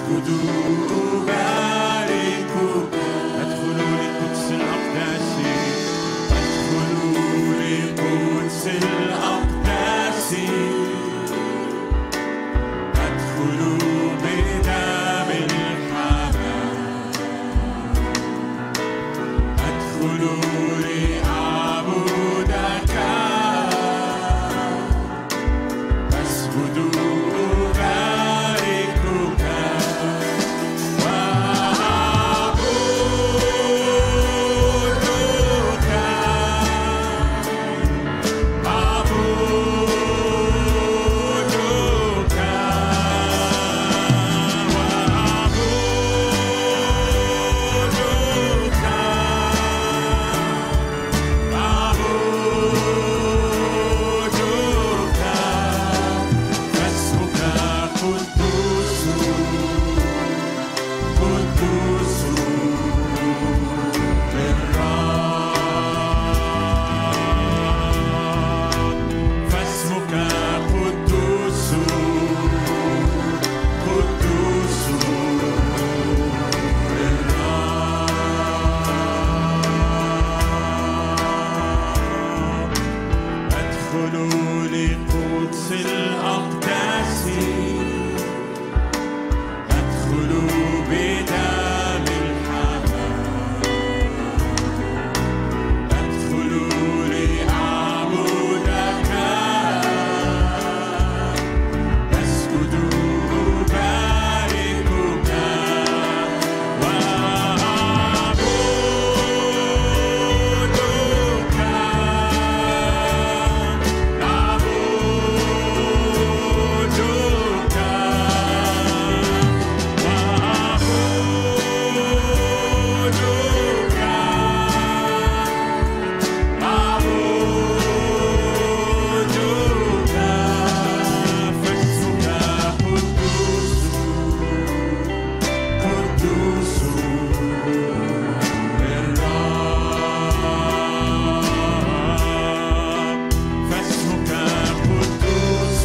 أسجد أباركك أدخل لقدس الأقداس أدخل لقدس الأقداس أدخل بدم الحمام أدخل لأعبدك أسجد أباركك وأعبدك أعبدك وأعبدك أعبدك فاسمك قدوس قدوس للرب فاسمك قدوس قدوس للرب أدخل لقدس الأقداس أدخل بدم الحمام أدخل لأعبدك أسجد أباركك وأعبدك فاسمك قدوس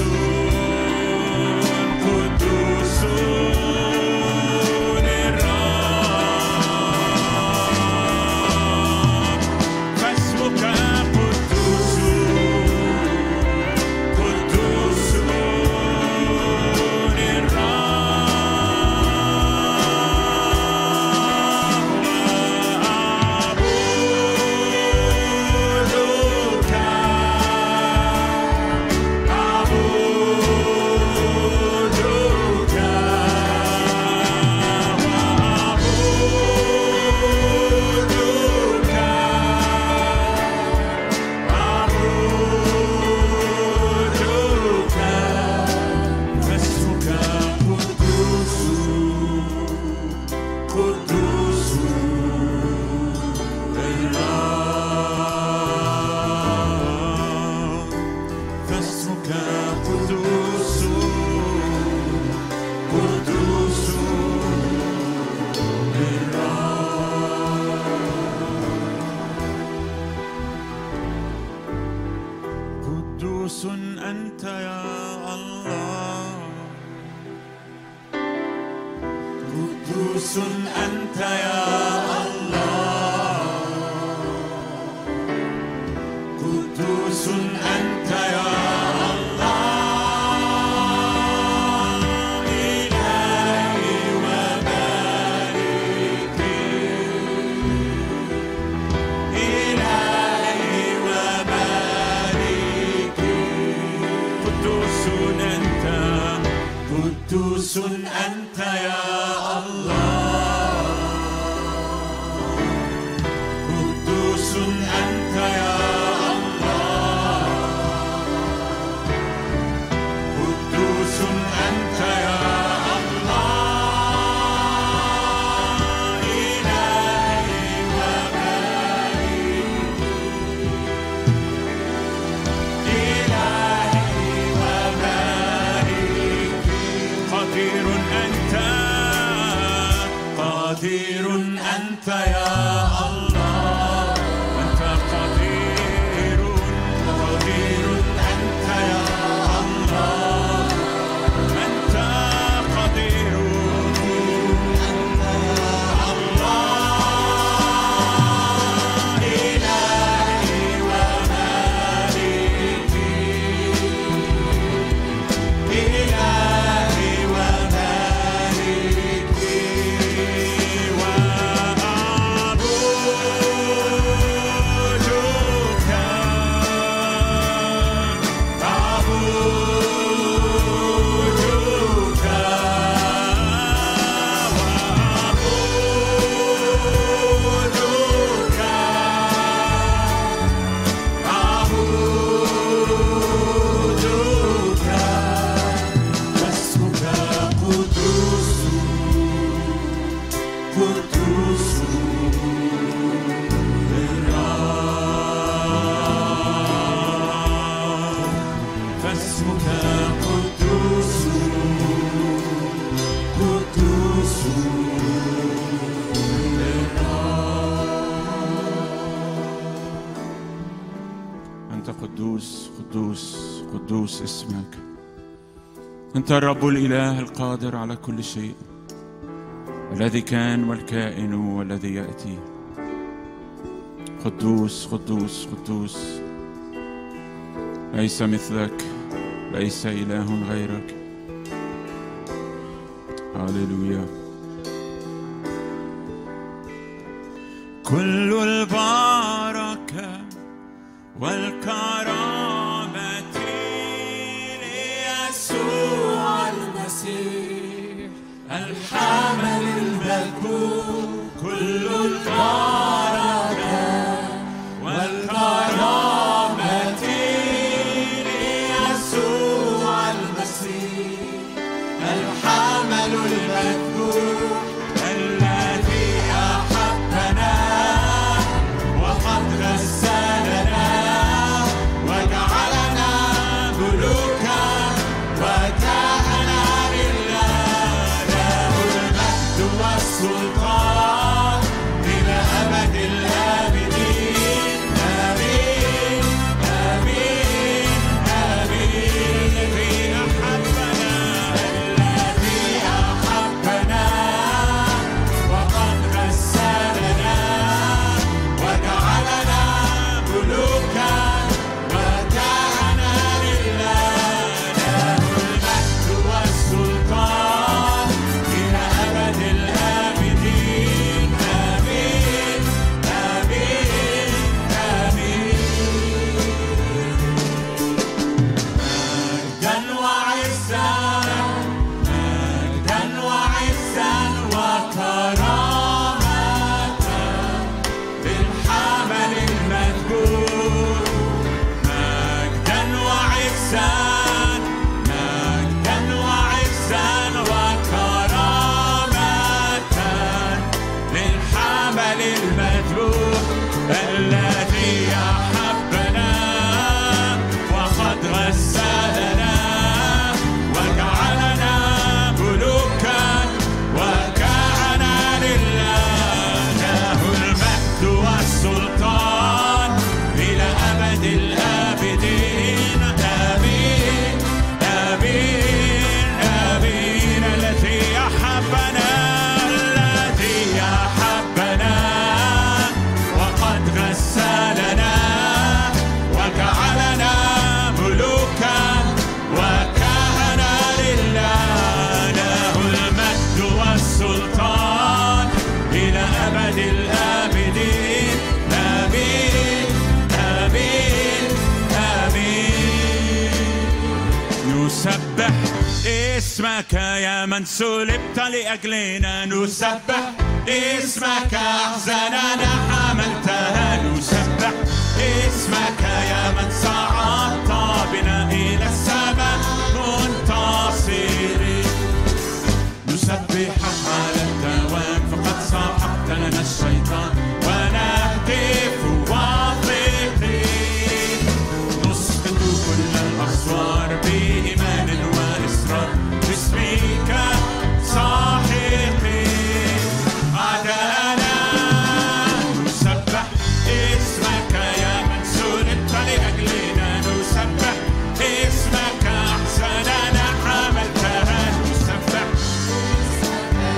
قدوس للرب فاسمك قدوس قدوس للرب أعبدك أعبدك وأعبدك أعبدك فاسمك قدوس قدوس للرب فاسمك قدوس قدوس للرب قدوس أنت يا الله قدوس أنت يا الله قدوس أنت يا الله إلهي ومالكي إلهي ومالكي قدوس أنت قدوس أنت يا الله قدوس أنت يا الله قدوس أنت يا الله إلهي ومالكي إلهي ومالكي قدير أنت قدير أنت يا الله أنت قدير قدير أنت يا الله أنت قدير قدوس اسمك أنت الرب الإله القادر على كل شيء الذي كان والكائن والذي يأتي قدوس قدوس قدوس ليس مثلك ليس إله غيرك هللويا كل البركة والكرامة ليسوع المسيح الحمل المذكور كل البركة والكرامة ليسوع المسيح الحمل المذكور الذي أحبنا وقد غسلنا وجعلنا ملوكا وكهنا لله له المجد والسلطان إلى أبد الآبدين آمين آمين آمين الذي أحبنا الذي أحبنا وقد غسلنا وجعلنا ملوكا وكهنا لله له المجد والسلطان إلى أبد الآبدين آمين آمين آمين مجدا وعزا مجدا وعزا وكرامة بالحمل المذكور مجدا وعزا مجدا وعزا وكرامة للحمل المذكور الذي أحبنا وقد غسلنا وجعلنا ملوكا وكهنا لله له المجد والسلطان إلى أبد الآبدين آمين آمين آمين الذي أحبنا الذي أحبنا وقد غسلنا وجعلنا ملوكا وكهنا لله له المجد والسلطان إلى أبد الآبدين آمين آمين آمين نسبح اسمك يا من سلبت لأجلنا نسبح اسمك أحزاننا حملتها نسبح اسمك يا من صعدت بنا إلى السماء منتصرين نسبحك على الدوام فقد سحقت لنا الشيطان ونهتف واثقين نسقط كل الأسوار بإيمان وإصرار باسمك صاحقين أعداءنا نسبح اسمك يا من سلبت لأجلنا نسبح اسمك أحسننا حملتها نسبح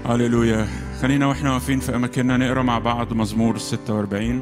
هللويا خلينا واحنا واقفين في اماكننا نقرا مع بعض مزمور 46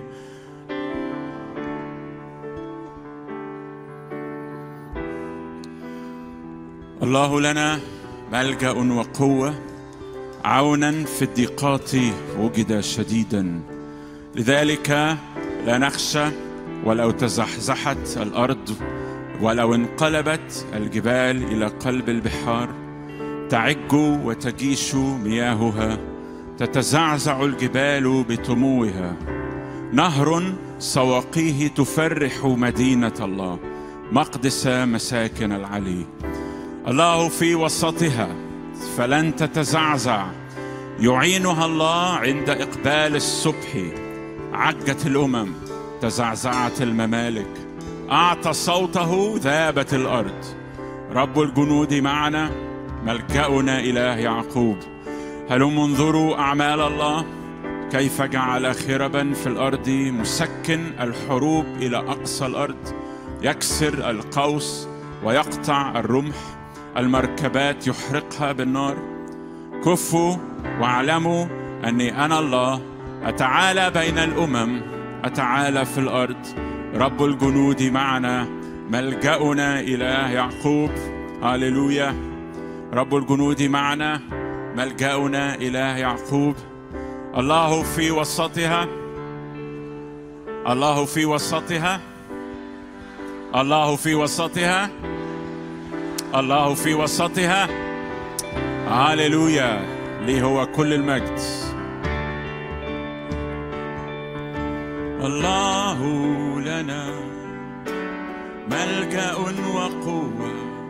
الله لنا ملجا وقوه عونا في الضيقات وجد شديدا لذلك لا نخشى ولو تزحزحت الارض ولو انقلبت الجبال الى قلب البحار تعج وتجيش مياهها تتزعزع الجبال بطموها نهر سواقيه تفرح مدينه الله مقدس مساكن العلي الله في وسطها فلن تتزعزع يعينها الله عند اقبال الصبح عجت الامم تزعزعت الممالك اعطى صوته ذابت الارض رب الجنود معنا ملجانا اله يعقوب هلم انظروا اعمال الله كيف جعل خربا في الارض مسكن الحروب الى اقصى الارض يكسر القوس ويقطع الرمح المركبات يحرقها بالنار كفوا واعلموا اني انا الله اتعالى بين الامم اتعالى في الارض رب الجنود معنا ملجانا اله يعقوب هللويا رب الجنود معنا ملجانا اله يعقوب الله في وسطها الله في وسطها الله في وسطها الله في وسطها هللويا ليه هو كل المجد الله لنا ملجا وقوه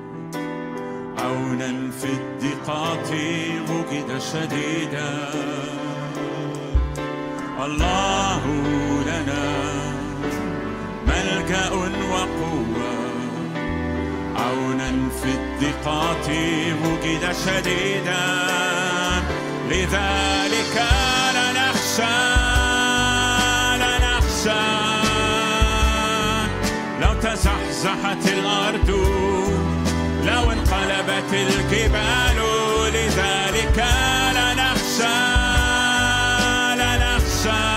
عونا في الضيقات وجد شديدا الله لنا ملجا وقوه عونا في الضيقات وجد شديدا لذلك لا نخشى لا نخشى لو تزحزحت الارض لو انقلبت الجبال لذلك لا نخشى لا نخشى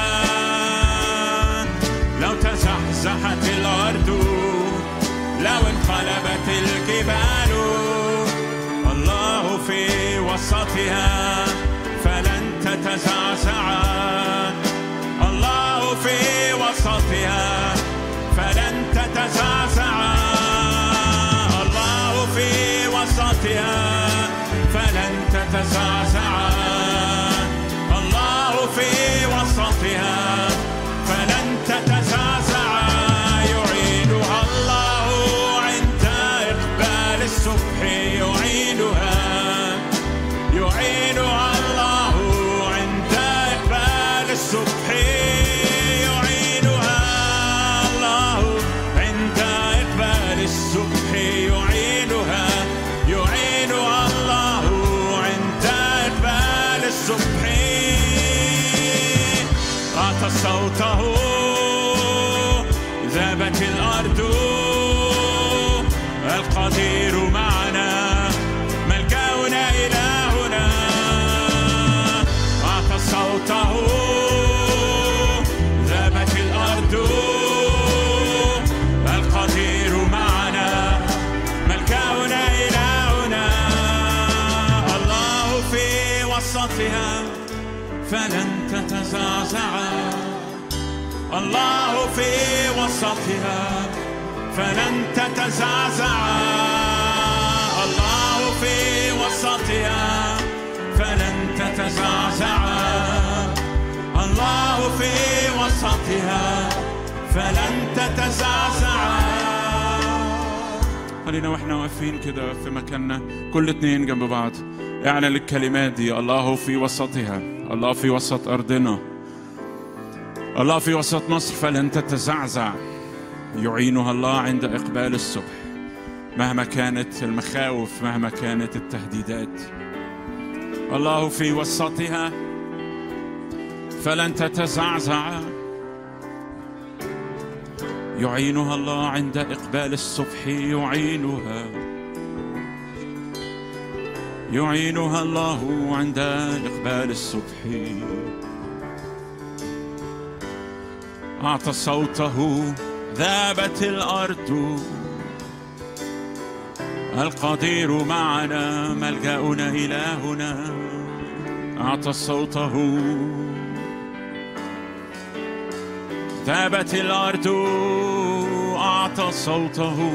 لو تزحزحت الارض لو انقلبت الجبال الله في وسطها فلن تتزعزع الله في وسطها فلن تتزعزع الله في وسطها فلن تتزعزع الله في وسطها فلن تتزعزع يعينها الله عند إقبال الصبح يعينها يعينها الله عند إقبال الصبح يعينها الله عند إقبال الصبح يعينها يعينها الله عند إقبال الصبح أعطى صوته ذابت الأرض القدير معنا ملجأنا إلهنا أعطى صوته ذابت الأرض القدير معنا ملجأنا إلهنا الله في وسطها فلن تتزعزع الله في وسطها فلن تتزعزع الله في وسطها فلن تتزعزع الله في وسطها فلن تتزعزع خلينا واحنا واقفين كده في مكاننا كل اتنين جنب بعض اعلن الكلمات دي الله في وسطها الله في وسط ارضنا الله في وسط مصر فلن تتزعزع يعينها الله عند اقبال الصبح مهما كانت المخاوف مهما كانت التهديدات الله في وسطها فلن تتزعزع يعينها الله عند اقبال الصبح يعينها يعينها الله عند إقبال الصبح أعطى صوته ذابت الأرض القدير معنا ملجأنا إلهنا أعطى صوته ذابت الأرض أعطى صوته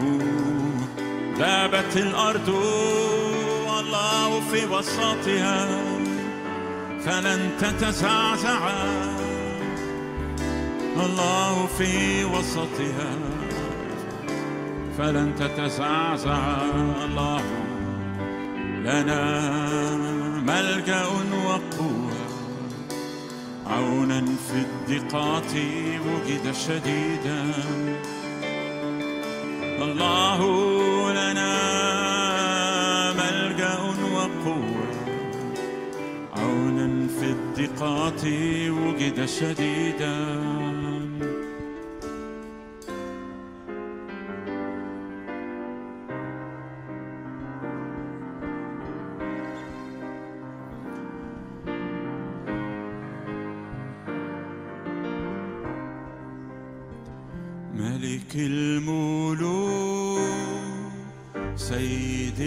ذابت الأرض الله في وسطها فلن تتزعزع الله في وسطها فلن تتزعزع الله لنا ملجأ وقوة عونا في الضيقات وجد شديدا الله لنا ملجأ وقوة عونا في الضيقات وجد شديدا ملك الملوك سيد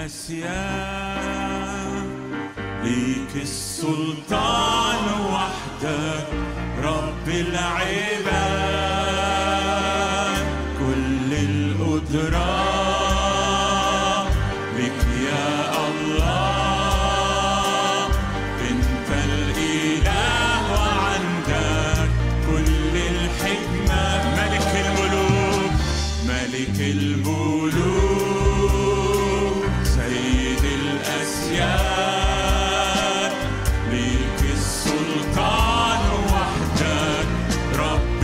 الأسياد ليك السلطان وحدك رب العباد كل القدرة لك يا الله انت الاله وعندك كل الحكمه ملك الملوك ملك الملوك سيد الاسياد ليك السلطان وحدك رب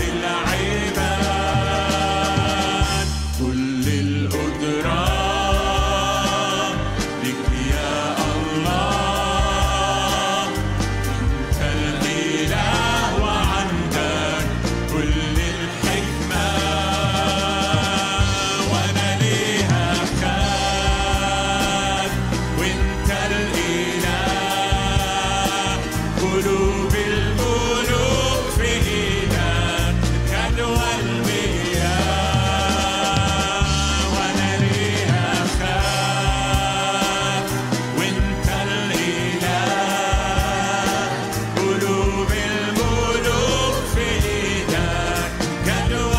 العباد كل القدرة لك يا الله انت الاله وعندك كل الحكمه وانا ليها خاف وانت الاله قلوب الملوك في ايدك جدوى المياه وانا ليها خاف وانت الاله قلوب الملوك في ايدك جدوى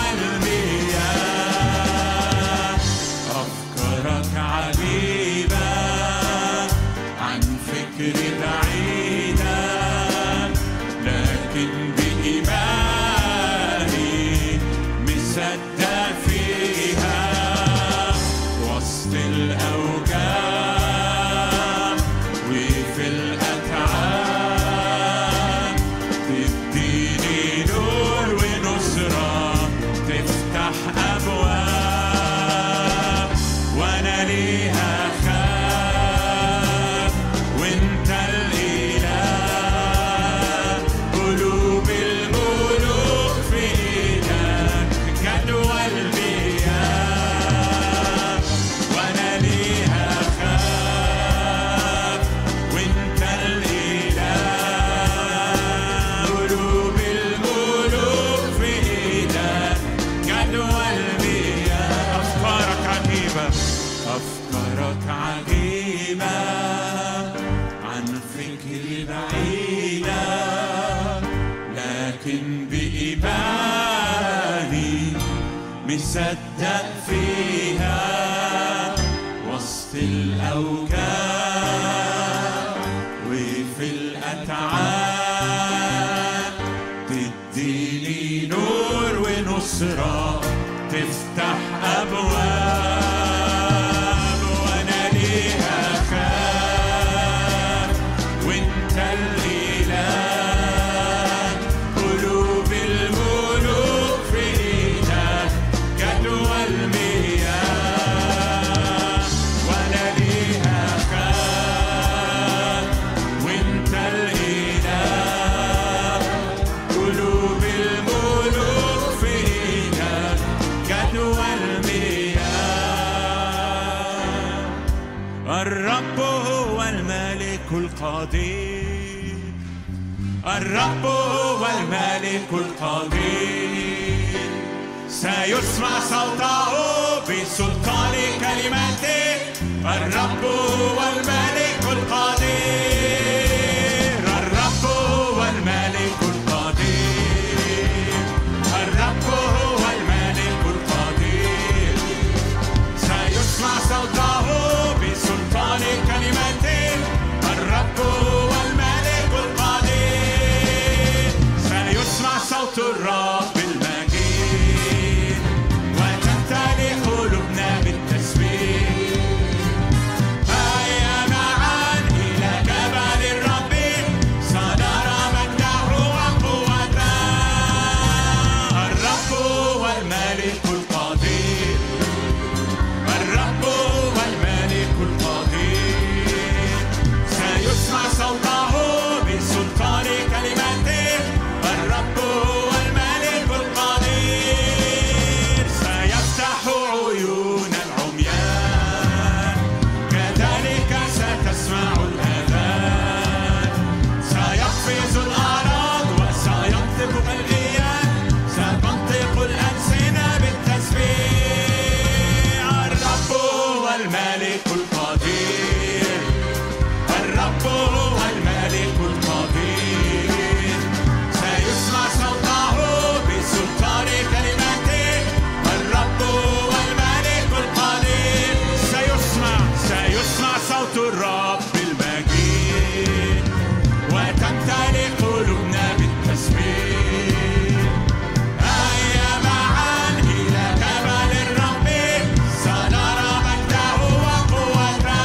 المياه افكارك عجيبه عن فكري بعيده لكن بايماني مصدق فيها وسط الاوجاع وفي الاتعاب تديني نور ونصرة تفتح أبواب وأنا ليها خاف وأنت الإله قلوب الملوك في إيدك جدوى المياه وأنا ليها خاف وأنت الإله قلوب الملوك في إيدك جدوى المياه أفكارك عجيبة أفكارك عجيبة عن فكري بعيدة لكن بإيماني مصدق فيها وسط الأوجاع وفي الأتعاب تديني نور ونصرة تفتح أبواب وأنا ليها خاف وأنت الإله قلوب الملوك في إيدك جدوى المياه وأنا ليها خاف وأنت الإله قلوب الملوك في إيدك جدوى المياه القدير الرب هو الملك القدير سيسمع صوته بسلطان كلمته الرب هو الملك القدير الرب هو الملك القدير الرب هو الملك القدير سيسمع صوته بسلطان كلمته الرب هو الملك القدير سيسمع صوت الرب المجيد وتمتلئ قلوبنا بالتسبيح هيا معا إلى جبل الرب سنرى مجده وقوته الرب هو الملك القدير الرب هو الملك القدير سيسمع صوته بسلطان كلمته الرب هو الملك القدير سيفتح عيون العميان كذلك ستسمع الأذان سيقفز الأعراض وسينطق الغيان ستنطق الألسنة بالتسبيح الرب هو الملك القدير الرب هو الملك القدير سيسمع صوته بسلطان كلمته الرب هو الملك القدير سيسمع سيسمع صوت الرب المجيد وتمتلئ قلوبنا بالتسبيح هيا معا إلى جبل الرب سنرى مجده وقوته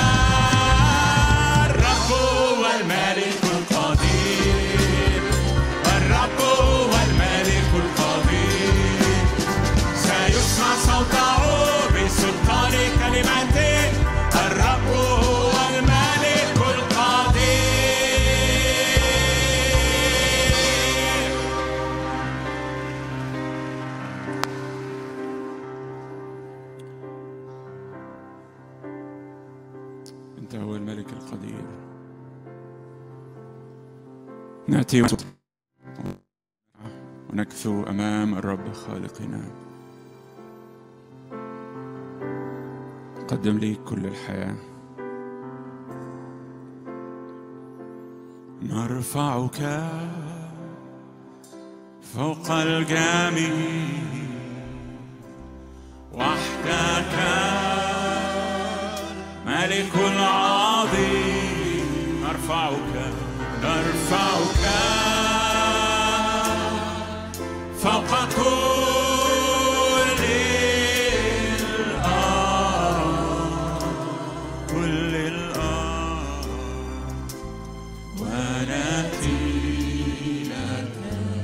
الرب هو الملك القدير الرب هو الملك القدير سيسمع صوته بسلطان كلمته الرب هو الملك القدير أنت هو الملك القدير نأتي ونكثو أمام الرب خالقنا قدم لي كل الحياة نرفعك فوق الجميع وحدك ملك عظيم نرفعك نرفعك فوق كل الأرض كل الأرض ونأتي لك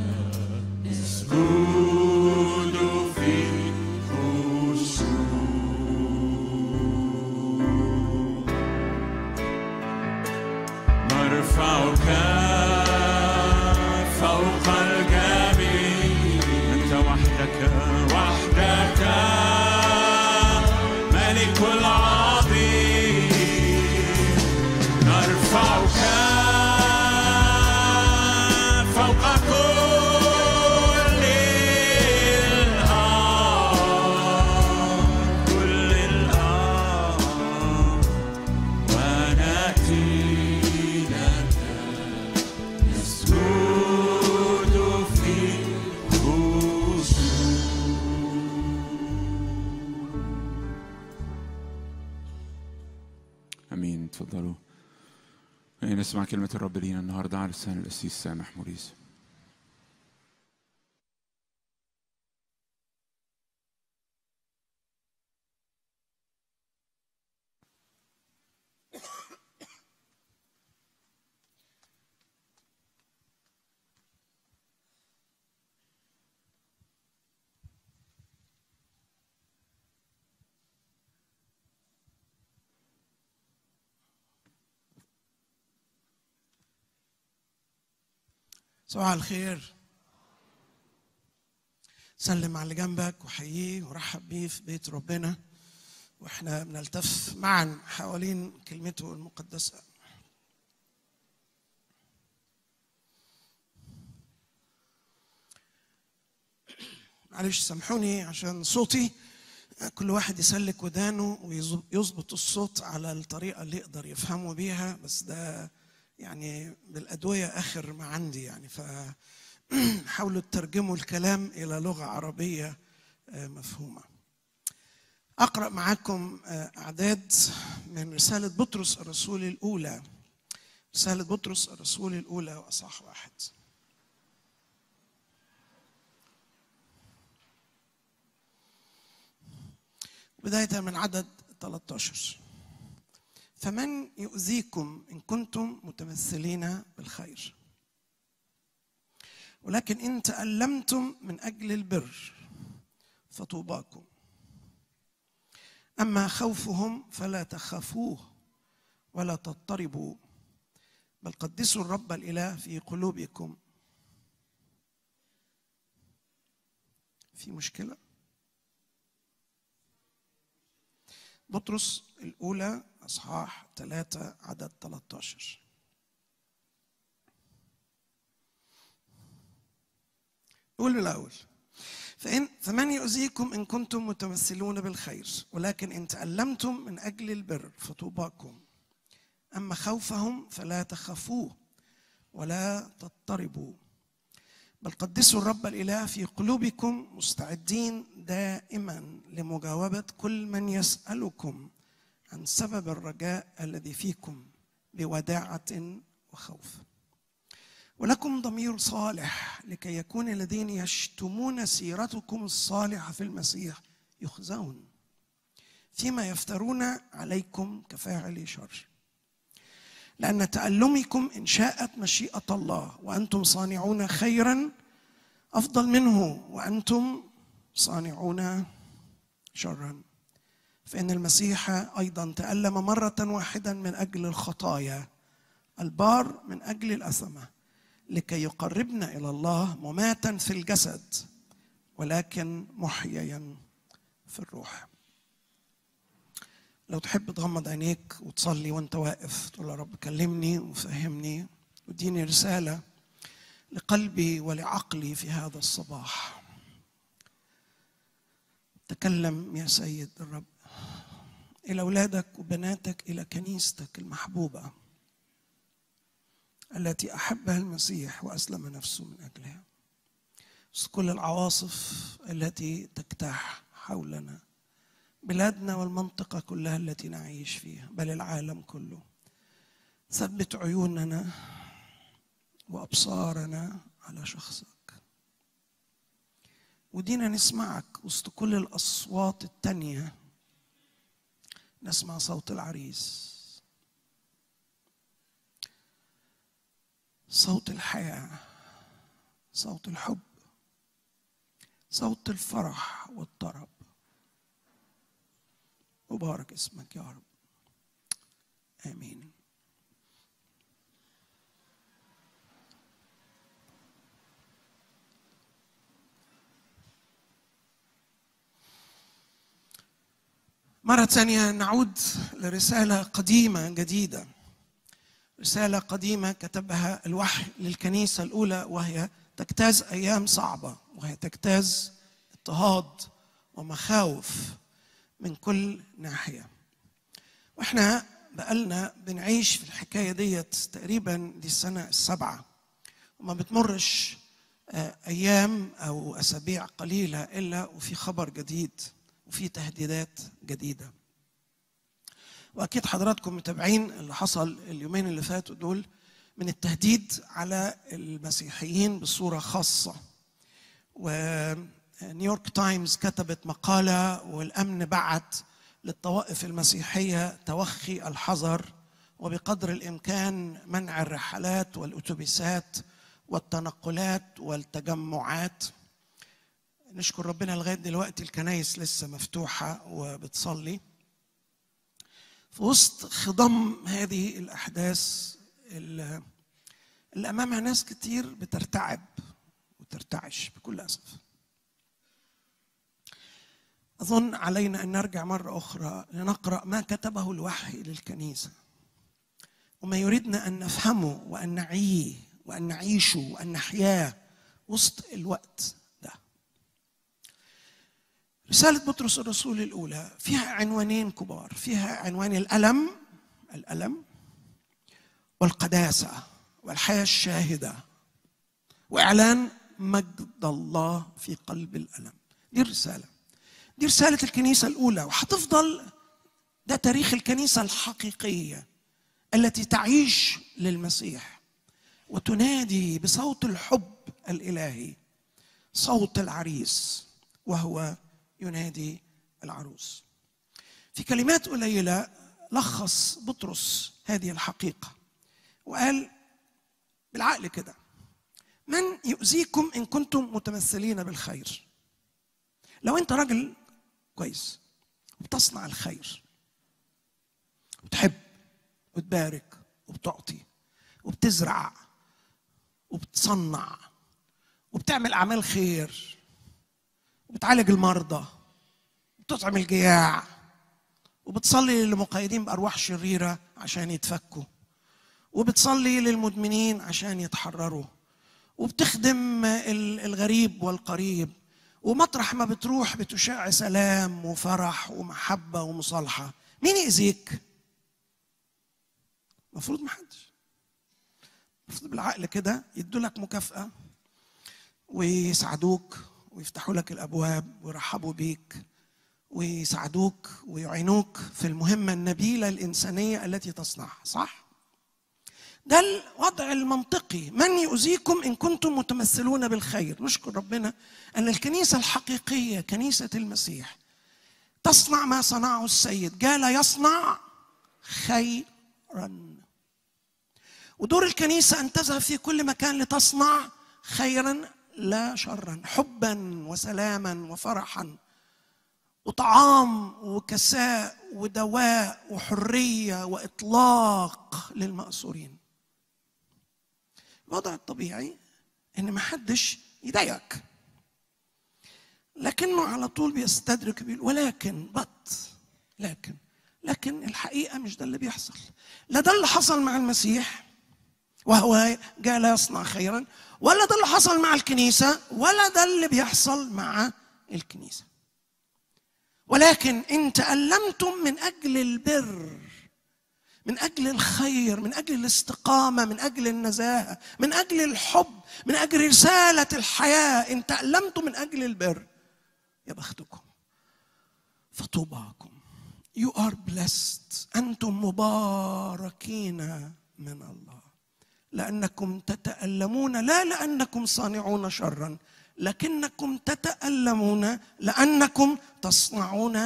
نسجد في خشوع نرفعك فوق الجميع أنت وحدك وحدك ملك العظيم نرفعك فوق كل الأرض كل الأرض ونأتي لك نسجد في خشوع امين تفضلوا نسمع كلمة الرب لينا النهاردة على لسان القسيس سامح موريس صباح الخير سلم على اللي جنبك وحييه ورحب بيه في بيت ربنا واحنا بنلتف معا حوالين كلمته المقدسه معلش سامحوني عشان صوتي كل واحد يسلك ودانه ويظبط الصوت على الطريقة اللي يقدر يفهمه بيها بس ده يعني بالأدوية آخر ما عندي يعني فحاولوا تترجموا الكلام إلى لغة عربية آه، مفهومة أقرأ معاكم آه، أعداد من رسالة بطرس الرسول الأولى رسالة بطرس الرسول الأولى وأصح واحد بداية من عدد 13 فمن يؤذيكم إن كنتم متمثلين بالخير ولكن إن تألمتم من أجل البر فطوباكم أما خوفهم فلا تخافوه ولا تضطربوا بل قدسوا الرب الإله في قلوبكم في مشكلة بطرس الأولى أصحاح ثلاثة عدد 13 قول من الأول فإن فمن يؤذيكم إن كنتم متمثلون بالخير ولكن إن تألمتم من أجل البر فطوباكم أما خوفهم فلا تخافوه ولا تضطربوا بل قدسوا الرب الإله في قلوبكم مستعدين دائما لمجاوبة كل من يسألكم عن سبب الرجاء الذي فيكم بوداعة وخوف ولكم ضمير صالح لكي يكون الذين يشتمون سيرتكم الصالحة في المسيح يخزون فيما يفترون عليكم كفاعل شر لأن تألمكم إن شاءت مشيئة الله وأنتم صانعون خيرا أفضل منه وأنتم صانعون شرا فإن المسيح أيضا تألم مرة واحدا من أجل الخطايا البار من أجل الأثمة لكي يقربنا إلى الله مماتا في الجسد ولكن محييا في الروح لو تحب تغمض عينيك وتصلي وانت واقف تقول يا رب كلمني وفهمني واديني رسالة لقلبي ولعقلي في هذا الصباح تكلم يا سيد الرب إلى أولادك وبناتك إلى كنيستك المحبوبة التي أحبها المسيح وأسلم نفسه من أجلها كل العواصف التي تجتاح حولنا بلادنا والمنطقة كلها التي نعيش فيها بل العالم كله ثبت عيوننا وأبصارنا على شخصك ودينا نسمعك وسط كل الأصوات التانية نسمع صوت العريس صوت الحياة صوت الحب صوت الفرح والطرب مبارك اسمك يا رب امين مرة ثانية نعود لرسالة قديمة جديدة رسالة قديمة كتبها الوحي للكنيسة الأولى وهي تجتاز أيام صعبة وهي تجتاز اضطهاد ومخاوف من كل ناحية واحنا بقالنا بنعيش في الحكاية ديت تقريبا دي السنة السابعة وما بتمرش آه، أيام أو أسابيع قليلة إلا وفي خبر جديد وفي تهديدات جديدة واكيد حضراتكم متابعين اللي حصل اليومين اللي فاتوا دول من التهديد على المسيحيين بصوره خاصه ونيويورك تايمز كتبت مقاله والامن بعت للطوائف المسيحيه توخي الحذر وبقدر الامكان منع الرحلات والاتوبيسات والتنقلات والتجمعات نشكر ربنا لغايه دلوقتي الكنايس لسه مفتوحه وبتصلي في وسط خضم هذه الاحداث اللي امامها ناس كتير بترتعب وترتعش بكل اسف اظن علينا ان نرجع مره اخرى لنقرا ما كتبه الوحي للكنيسه وما يريدنا ان نفهمه وان نعيه وان نعيشه وان نحياه وسط الوقت ده رسالة بطرس الرسول الأولى فيها عنوانين كبار فيها عنوان الألم الألم والقداسة والحياة الشاهدة وإعلان مجد الله في قلب الألم دي الرسالة دي رسالة الكنيسة الأولى وهتفضل ده تاريخ الكنيسة الحقيقية التي تعيش للمسيح وتنادي بصوت الحب الإلهي صوت العريس وهو ينادي العروس في كلمات قليلة لخص بطرس هذه الحقيقة وقال بالعقل كده من يؤذيكم إن كنتم متمثلين بالخير لو أنت راجل كويس وبتصنع الخير وتحب وتبارك وبتعطي وبتزرع وبتصنع وبتعمل أعمال خير وبتعالج المرضى وبتطعم الجياع وبتصلي للمقيدين بأرواح شريرة عشان يتفكوا وبتصلي للمدمنين عشان يتحرروا وبتخدم الغريب والقريب ومطرح ما بتروح بتشع سلام وفرح ومحبة ومصالحة مين يأذيك؟ المفروض محدش المفروض بالعقل كده يدوا لك مكافأة ويساعدوك ويفتحوا لك الأبواب ويرحبوا بيك ويساعدوك ويعينوك في المهمة النبيلة الإنسانية التي تصنعها صح؟ ده الوضع المنطقي من يؤذيكم إن كنتم متمثلون بالخير نشكر ربنا أن الكنيسة الحقيقية كنيسة المسيح تصنع ما صنعه السيد قال يصنع خيرا ودور الكنيسة أن تذهب في كل مكان لتصنع خيرا لا شرا حبا وسلاما وفرحا وطعام وكساء ودواء وحرية وإطلاق للمأسورين الوضع الطبيعي ان ما حدش يضايقك لكنه على طول بيستدرك بيقول ولكن بط لكن لكن الحقيقه مش ده اللي بيحصل لا ده اللي حصل مع المسيح وهو جاء لا يصنع خيرا ولا ده اللي حصل مع الكنيسه ولا ده اللي بيحصل مع الكنيسه ولكن ان تالمتم من اجل البر من اجل الخير من اجل الاستقامه من اجل النزاهه من اجل الحب من اجل رساله الحياه ان تالمتم من اجل البر يا بختكم فطوباكم You are blessed أنتم مباركين من الله لأنكم تتألمون لا لأنكم صانعون شرا لكنكم تتألمون لأنكم تصنعون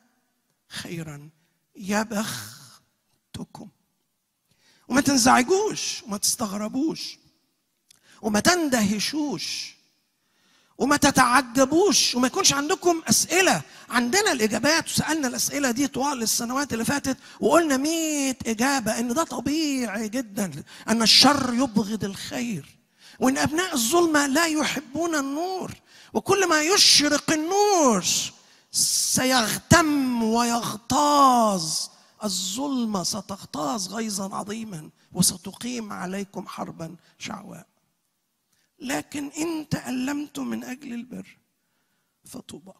خيرا يا بختكم وما تنزعجوش وما تستغربوش وما تندهشوش وما تتعجبوش وما يكونش عندكم أسئلة عندنا الإجابات وسألنا الأسئلة دي طوال السنوات اللي فاتت وقلنا مئة إجابة إن ده طبيعي جدا أن الشر يبغض الخير وإن أبناء الظلمة لا يحبون النور وكل ما يشرق النور سيغتم ويغتاظ الظلمة ستغتاظ غيظا عظيما وستقيم عليكم حربا شعواء لكن إن تألمتم من أجل البر فطوباكم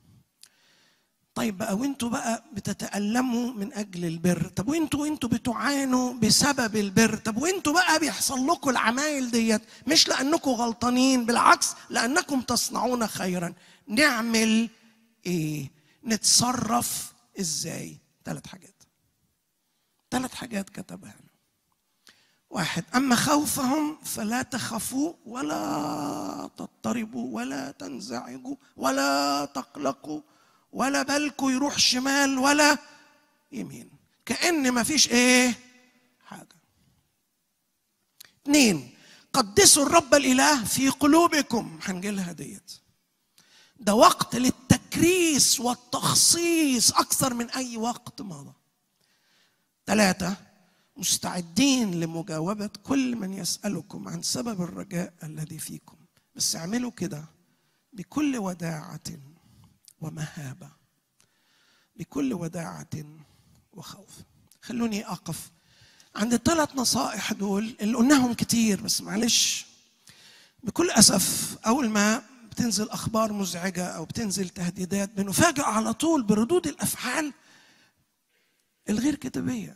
طيب بقى وانتوا بقى بتتألموا من أجل البر طب وانتوا وانتوا بتعانوا بسبب البر طب وانتوا بقى بيحصل لكم العمايل ديت مش لأنكم غلطانين بالعكس لأنكم تصنعون خيرا نعمل ايه نتصرف ازاي ثلاث حاجات ثلاث حاجات كتبها واحد أما خوفهم فلا تخافوا ولا تضطربوا ولا تنزعجوا ولا تقلقوا ولا بالكوا يروح شمال ولا يمين كأن ما فيش إيه حاجة اثنين قدسوا الرب الإله في قلوبكم هنجيلها ديت ده وقت للتكريس والتخصيص أكثر من أي وقت مضى ثلاثة مستعدين لمجاوبة كل من يسألكم عن سبب الرجاء الذي فيكم بس اعملوا كده بكل وداعة ومهابة بكل وداعة وخوف خلوني أقف عند الثلاث نصائح دول اللي قلناهم كتير بس معلش بكل أسف أول ما بتنزل اخبار مزعجه او بتنزل تهديدات بنفاجئ على طول بردود الافعال الغير كتابيه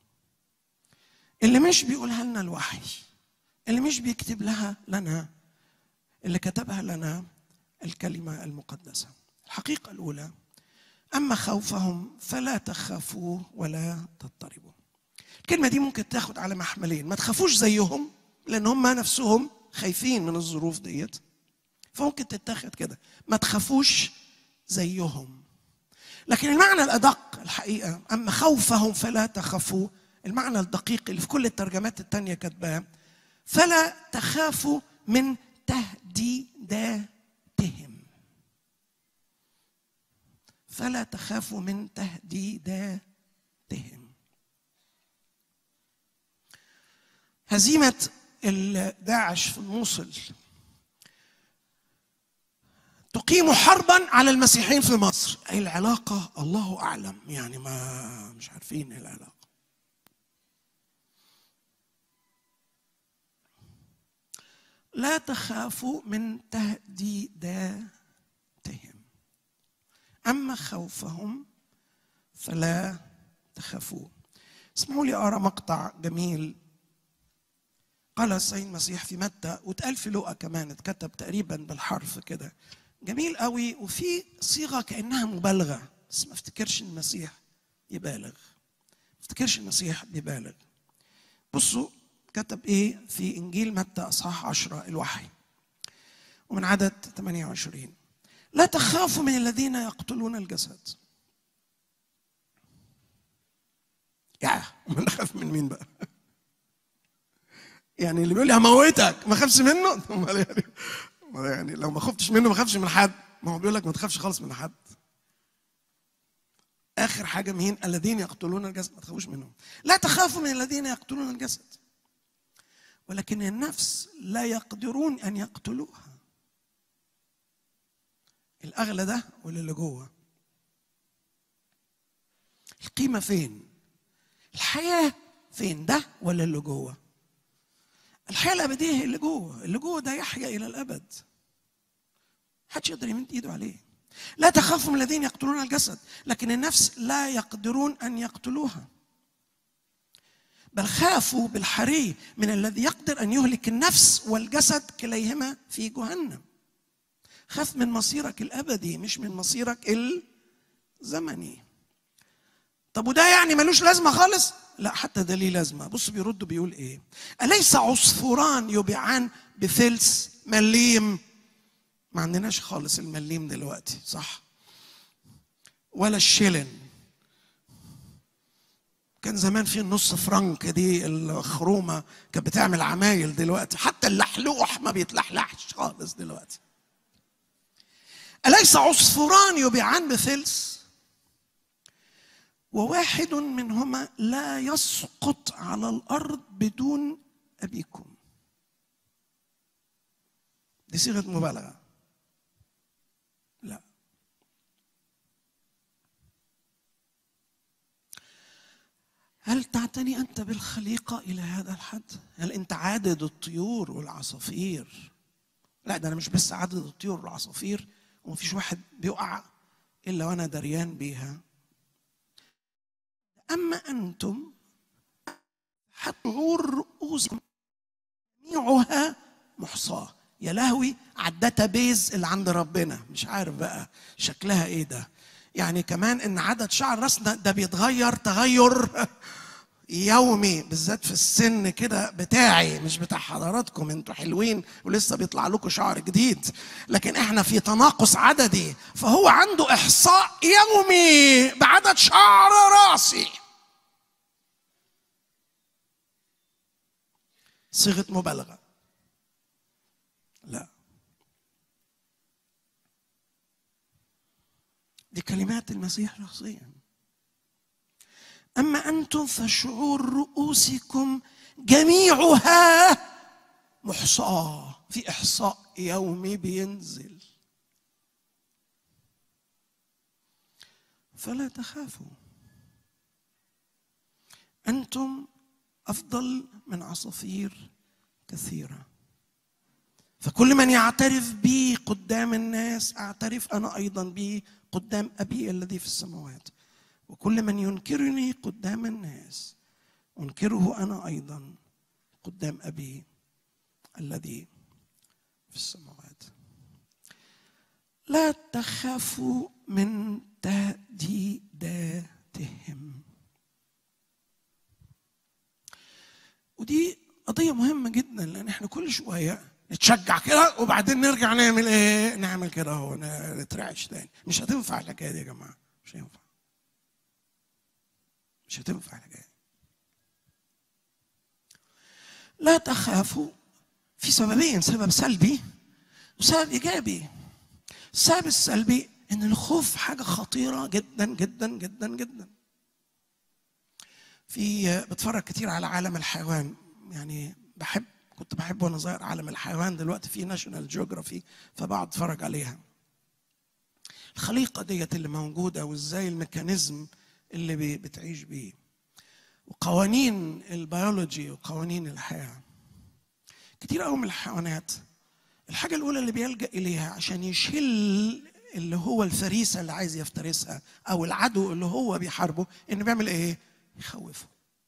اللي مش بيقولها لنا الوحي اللي مش بيكتب لها لنا اللي كتبها لنا الكلمه المقدسه الحقيقه الاولى اما خوفهم فلا تخافوا ولا تضطربوا الكلمه دي ممكن تاخد على محملين ما تخافوش زيهم لان هم نفسهم خايفين من الظروف ديت فممكن تتاخد كده ما تخافوش زيهم لكن المعنى الادق الحقيقه اما خوفهم فلا تخافوا المعنى الدقيق اللي في كل الترجمات التانية كاتباه فلا تخافوا من تهديداتهم فلا تخافوا من تهديداتهم هزيمة داعش في الموصل تقيم حربا على المسيحيين في مصر اي العلاقه الله اعلم يعني ما مش عارفين ايه العلاقه لا تخافوا من تهديداتهم اما خوفهم فلا تخافوا اسمحوا لي اقرا مقطع جميل قال السيد المسيح في متى واتقال في لقا كمان اتكتب تقريبا بالحرف كده جميل قوي وفي صيغه كانها مبالغه بس ما افتكرش المسيح يبالغ ما افتكرش المسيح بيبالغ بصوا كتب ايه في انجيل متى اصحاح 10 الوحي ومن عدد 28 لا تخافوا من الذين يقتلون الجسد يا ما نخاف من مين بقى يعني اللي بيقول لي هموتك ما خافش منه امال يعني يعني لو ما خفتش منه ما خافش من حد ما هو بيقول لك ما تخافش خالص من حد اخر حاجه مين الذين يقتلون الجسد ما تخافوش منهم لا تخافوا من الذين يقتلون الجسد ولكن النفس لا يقدرون ان يقتلوها الاغلى ده ولا اللي جوه القيمه فين الحياه فين ده ولا اللي جوه الحياه الابديه هي اللي جوه اللي جوه ده يحيا الى الابد محدش يقدر يمد ايده عليه لا تخافوا من الذين يقتلون الجسد لكن النفس لا يقدرون ان يقتلوها بل خافوا بالحري من الذي يقدر ان يهلك النفس والجسد كليهما في جهنم خاف من مصيرك الابدي مش من مصيرك الزمني طب وده يعني ملوش لازمه خالص لا حتى ده ليه لازمه بص بيرد بيقول ايه اليس عصفوران يبيعان بفلس مليم ما عندناش خالص المليم دلوقتي صح ولا الشلن كان زمان في النص فرنك دي الخرومه كانت بتعمل عمايل دلوقتي حتى اللحلوح ما بيتلحلحش خالص دلوقتي أليس عصفوران يبيعان بفلس وواحد منهما لا يسقط على الأرض بدون أبيكم دي صيغة مبالغة لا هل تعتني أنت بالخليقة إلى هذا الحد؟ هل أنت عادد الطيور والعصافير؟ لا ده أنا مش بس عدد الطيور والعصافير ومفيش واحد بيقع إلا وأنا دريان بيها أما أنتم حتعور رؤوسكم جميعها محصاة يا لهوي على الداتا بيز اللي عند ربنا مش عارف بقى شكلها ايه ده يعني كمان ان عدد شعر راسنا ده بيتغير تغير يومي بالذات في السن كده بتاعي مش بتاع حضراتكم انتوا حلوين ولسه بيطلع لكم شعر جديد لكن احنا في تناقص عددي فهو عنده احصاء يومي بعدد شعر راسي صيغه مبالغه لا دي كلمات المسيح شخصيا اما انتم فشعور رؤوسكم جميعها محصاه في احصاء يومي بينزل فلا تخافوا انتم افضل من عصافير كثيره فكل من يعترف بي قدام الناس اعترف انا ايضا به قدام ابي الذي في السماوات وكل من ينكرني قدام الناس انكره انا ايضا قدام ابي الذي في السماوات لا تخافوا من تهديداتهم ودي قضيه مهمه جدا لان احنا كل شويه نتشجع كده وبعدين نرجع نعمل ايه نعمل كده اهو نترعش تاني مش هتنفع الحكايه دي يا جماعه مش هينفع مش هتنفع الحكايه دي لا تخافوا في سببين سبب سلبي وسبب ايجابي السبب السلبي ان الخوف حاجه خطيره جدا جدا جدا جدا في بتفرج كتير على عالم الحيوان يعني بحب كنت بحب وانا صغير عالم الحيوان دلوقتي في ناشونال جيوغرافي فبقعد اتفرج عليها الخليقه ديت اللي موجوده وازاي الميكانيزم اللي بتعيش بيه وقوانين البيولوجي وقوانين الحياه كتير قوي من الحيوانات الحاجه الاولى اللي بيلجا اليها عشان يشل اللي هو الفريسه اللي عايز يفترسها او العدو اللي هو بيحاربه انه بيعمل ايه يخوفه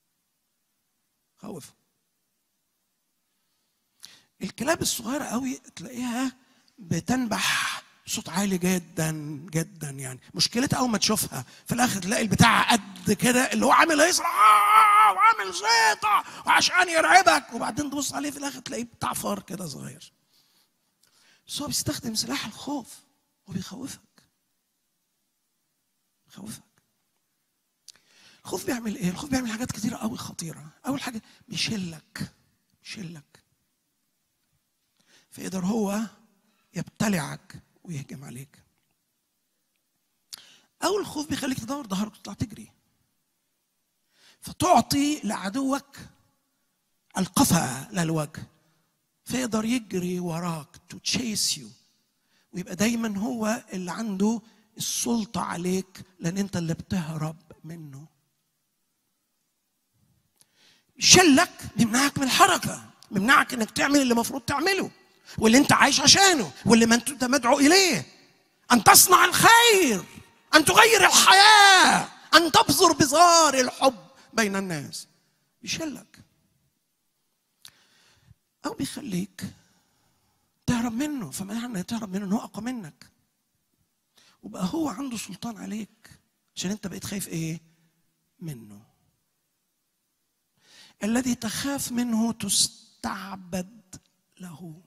خوفه الكلاب الصغيره قوي تلاقيها بتنبح صوت عالي جدا جدا يعني مشكلتها اول ما تشوفها في الاخر تلاقي البتاع قد كده اللي هو عامل يصرخ وعامل زيطه وعشان يرعبك وبعدين تبص عليه في الاخر تلاقيه بتاع فار كده صغير بس هو بيستخدم سلاح الخوف وبيخوفك بيخوفك الخوف بيعمل ايه؟ الخوف بيعمل حاجات كتيرة قوي خطيرة أول حاجة بيشلك بيشلك فيقدر هو يبتلعك ويهجم عليك أول خوف بيخليك تدور ظهرك وتطلع تجري فتعطي لعدوك القفا للوجه فيقدر يجري وراك تو تشيس يو ويبقى دايما هو اللي عنده السلطة عليك لأن أنت اللي بتهرب منه شلك بيمنعك من الحركة بيمنعك انك تعمل اللي المفروض تعمله واللي انت عايش عشانه واللي ما انت مدعو اليه ان تصنع الخير ان تغير الحياة ان تبذر بزار الحب بين الناس بيشلك او بيخليك تهرب منه فمعنى تهرب منه ان هو اقوى منك وبقى هو عنده سلطان عليك عشان انت بقيت خايف ايه منه الذي تخاف منه تستعبد له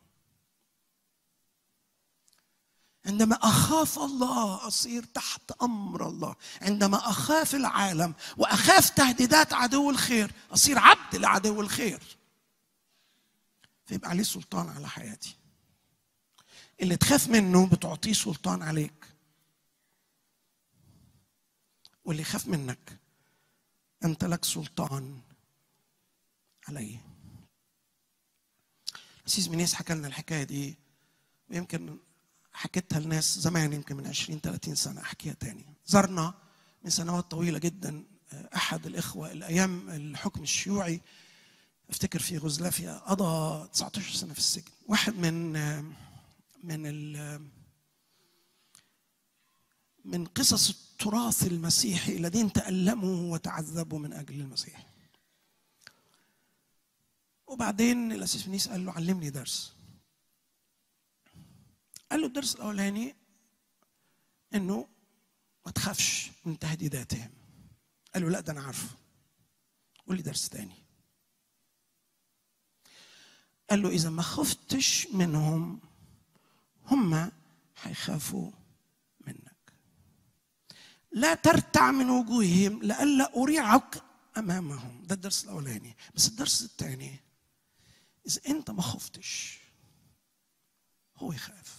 عندما اخاف الله اصير تحت امر الله عندما اخاف العالم واخاف تهديدات عدو الخير اصير عبد لعدو الخير فيبقى عليه سلطان على حياتي اللي تخاف منه بتعطيه سلطان عليك واللي يخاف منك انت لك سلطان عليه أسيس منيس حكى لنا الحكاية دي ويمكن حكيتها لناس زمان يمكن من 20 30 سنة أحكيها تاني زرنا من سنوات طويلة جدا أحد الإخوة الأيام الحكم الشيوعي افتكر في يوغوسلافيا قضى 19 سنة في السجن واحد من من ال من قصص التراث المسيحي الذين تألموا وتعذبوا من أجل المسيح وبعدين الاسيس فينيس قال له علمني درس قال له الدرس الاولاني انه ما تخافش من تهديداتهم قال له لا ده انا عارفه قول لي درس تاني قال له اذا ما خفتش منهم هم هيخافوا منك لا ترتع من وجوههم لئلا اريعك امامهم ده الدرس الاولاني بس الدرس الثاني إذا أنت ما خفتش هو يخاف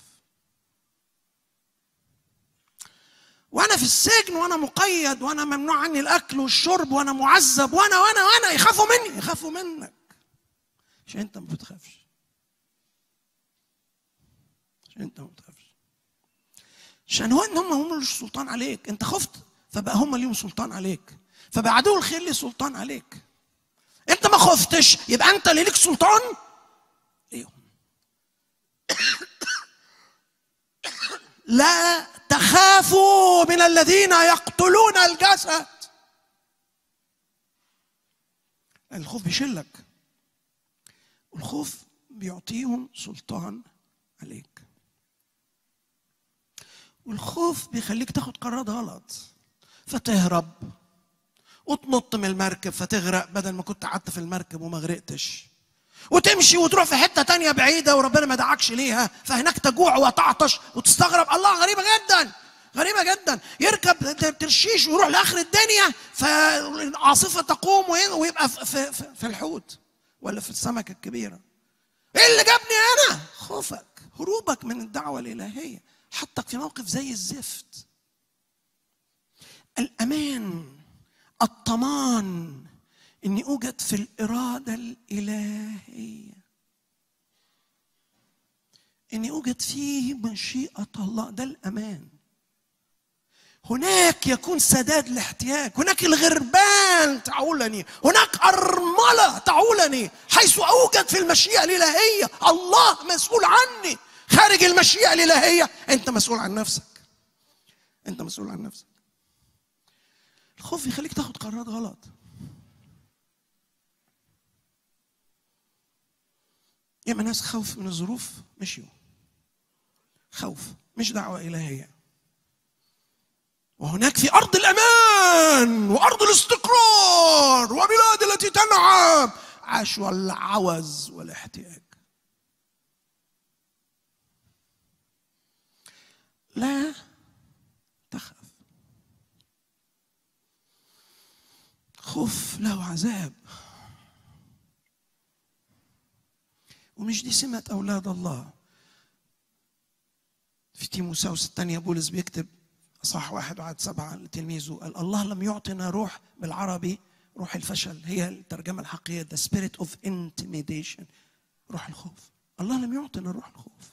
وأنا في السجن وأنا مقيد وأنا ممنوع عني الأكل والشرب وأنا معذب وأنا وأنا وأنا يخافوا مني يخافوا منك عشان أنت ما بتخافش عشان أنت ما بتخافش عشان هو إن هم هم مش سلطان عليك أنت خفت فبقى هم ليهم سلطان عليك فبقى عدو الخير ليه سلطان عليك انت ما خفتش يبقى انت اللي ليك سلطان ليهم لا تخافوا من الذين يقتلون الجسد الخوف بيشلك والخوف بيعطيهم سلطان عليك والخوف بيخليك تاخد قرارات غلط فتهرب وتنط من المركب فتغرق بدل ما كنت قعدت في المركب وما غرقتش وتمشي وتروح في حته تانية بعيده وربنا ما دعكش ليها فهناك تجوع وتعطش وتستغرب الله غريبه جدا غريبه جدا يركب ترشيش ويروح لاخر الدنيا فالعاصفه تقوم ويبقى في, في, في الحوت ولا في السمكه الكبيره ايه اللي جابني انا خوفك هروبك من الدعوه الالهيه حطك في موقف زي الزفت الامان الطمان اني اوجد في الاراده الالهيه اني اوجد فيه مشيئه الله ده الامان هناك يكون سداد الاحتياج هناك الغربان تعولني هناك أرملة تعولني حيث أوجد في المشيئة الإلهية الله مسؤول عني خارج المشيئة الإلهية أنت مسؤول عن نفسك أنت مسؤول عن نفسك الخوف يخليك تاخد قرارات غلط ياما ناس خوف من الظروف مشيوا خوف مش دعوة إلهية وهناك في أرض الأمان وأرض الاستقرار وبلاد التي تنعم عاشوا العوز والاحتياج لا تخف خوف له عذاب ومش دي سمة أولاد الله في تيموساوس الثانية بولس بيكتب صح واحد وعد سبعة لتلميذه قال الله لم يعطنا روح بالعربي روح الفشل هي الترجمة الحقيقية the spirit of intimidation روح الخوف الله لم يعطنا روح الخوف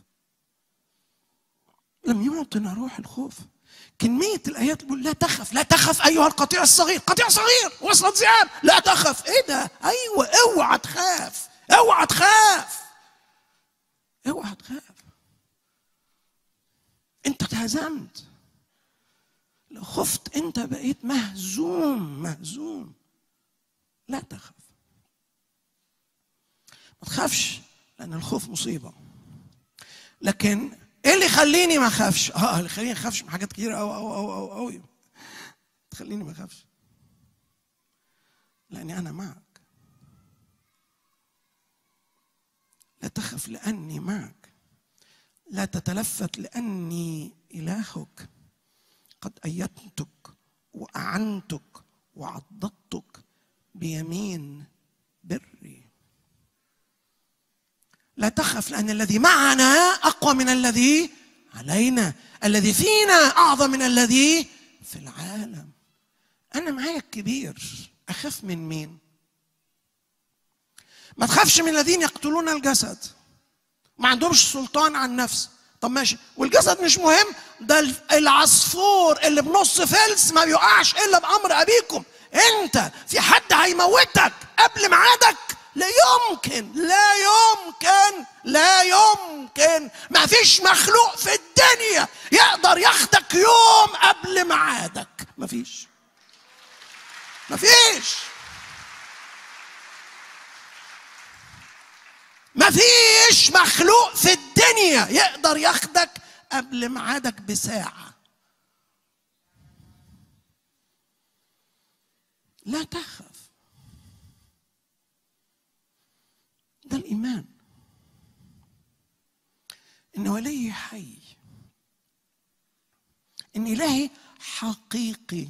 لم يعطنا روح الخوف كمية الآيات بتقول لا تخف لا تخف أيها القطيع الصغير قطيع صغير وسط ذئاب لا تخف إيه ده أيوة اوعى تخاف اوعى تخاف اوعى تخاف انت اتهزمت لو خفت انت بقيت مهزوم مهزوم لا تخف ما تخافش لان الخوف مصيبه لكن ايه اللي يخليني ما اخافش اه اللي يخليني ما اخافش من حاجات كتير أو أو أو أو أو تخليني ما اخافش لاني انا معك لا تخف لاني معك لا تتلفت لاني الهك قد ايدتك واعنتك وعضدتك بيمين بري لا تخف لان الذي معنا اقوى من الذي علينا الذي فينا اعظم من الذي في العالم انا معايا الكبير اخاف من مين ما تخافش من الذين يقتلون الجسد ما عندهمش سلطان على النفس طب ماشي والجسد مش مهم ده العصفور اللي بنص فلس ما بيقعش الا بامر ابيكم انت في حد هيموتك قبل ميعادك لا يمكن لا يمكن لا يمكن ما فيش مخلوق في الدنيا يقدر ياخدك يوم قبل ميعادك ما فيش ما فيش ما فيش مخلوق في الدنيا يقدر ياخدك قبل ميعادك بساعة لا تخف ده الإيمان إن ولي حي إن إلهي حقيقي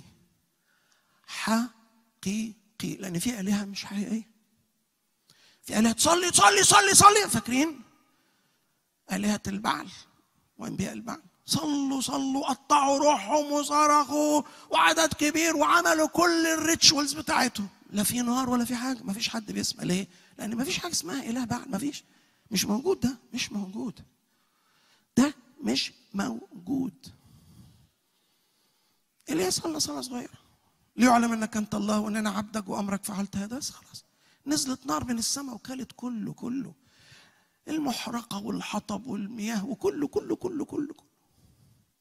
حقيقي لأن في آلهة مش حقيقية في آلهة تصلي تصلي صلي صلي فاكرين آلهة البعل وأنبياء البعل صلوا صلوا قطعوا روحهم وصرخوا وعدد كبير وعملوا كل الريتشوالز بتاعتهم لا في نار ولا في حاجه ما فيش حد بيسمع ليه؟ لان ما فيش حاجه اسمها اله بعل ما فيش مش موجود ده مش موجود ده مش موجود اللي صلى صلاه صغيره ليعلم انك انت الله وان انا عبدك وامرك فعلت هذا بس خلاص نزلت نار من السماء وكلت كله كله المحرقه والحطب والمياه وكله كله كله كله, كله.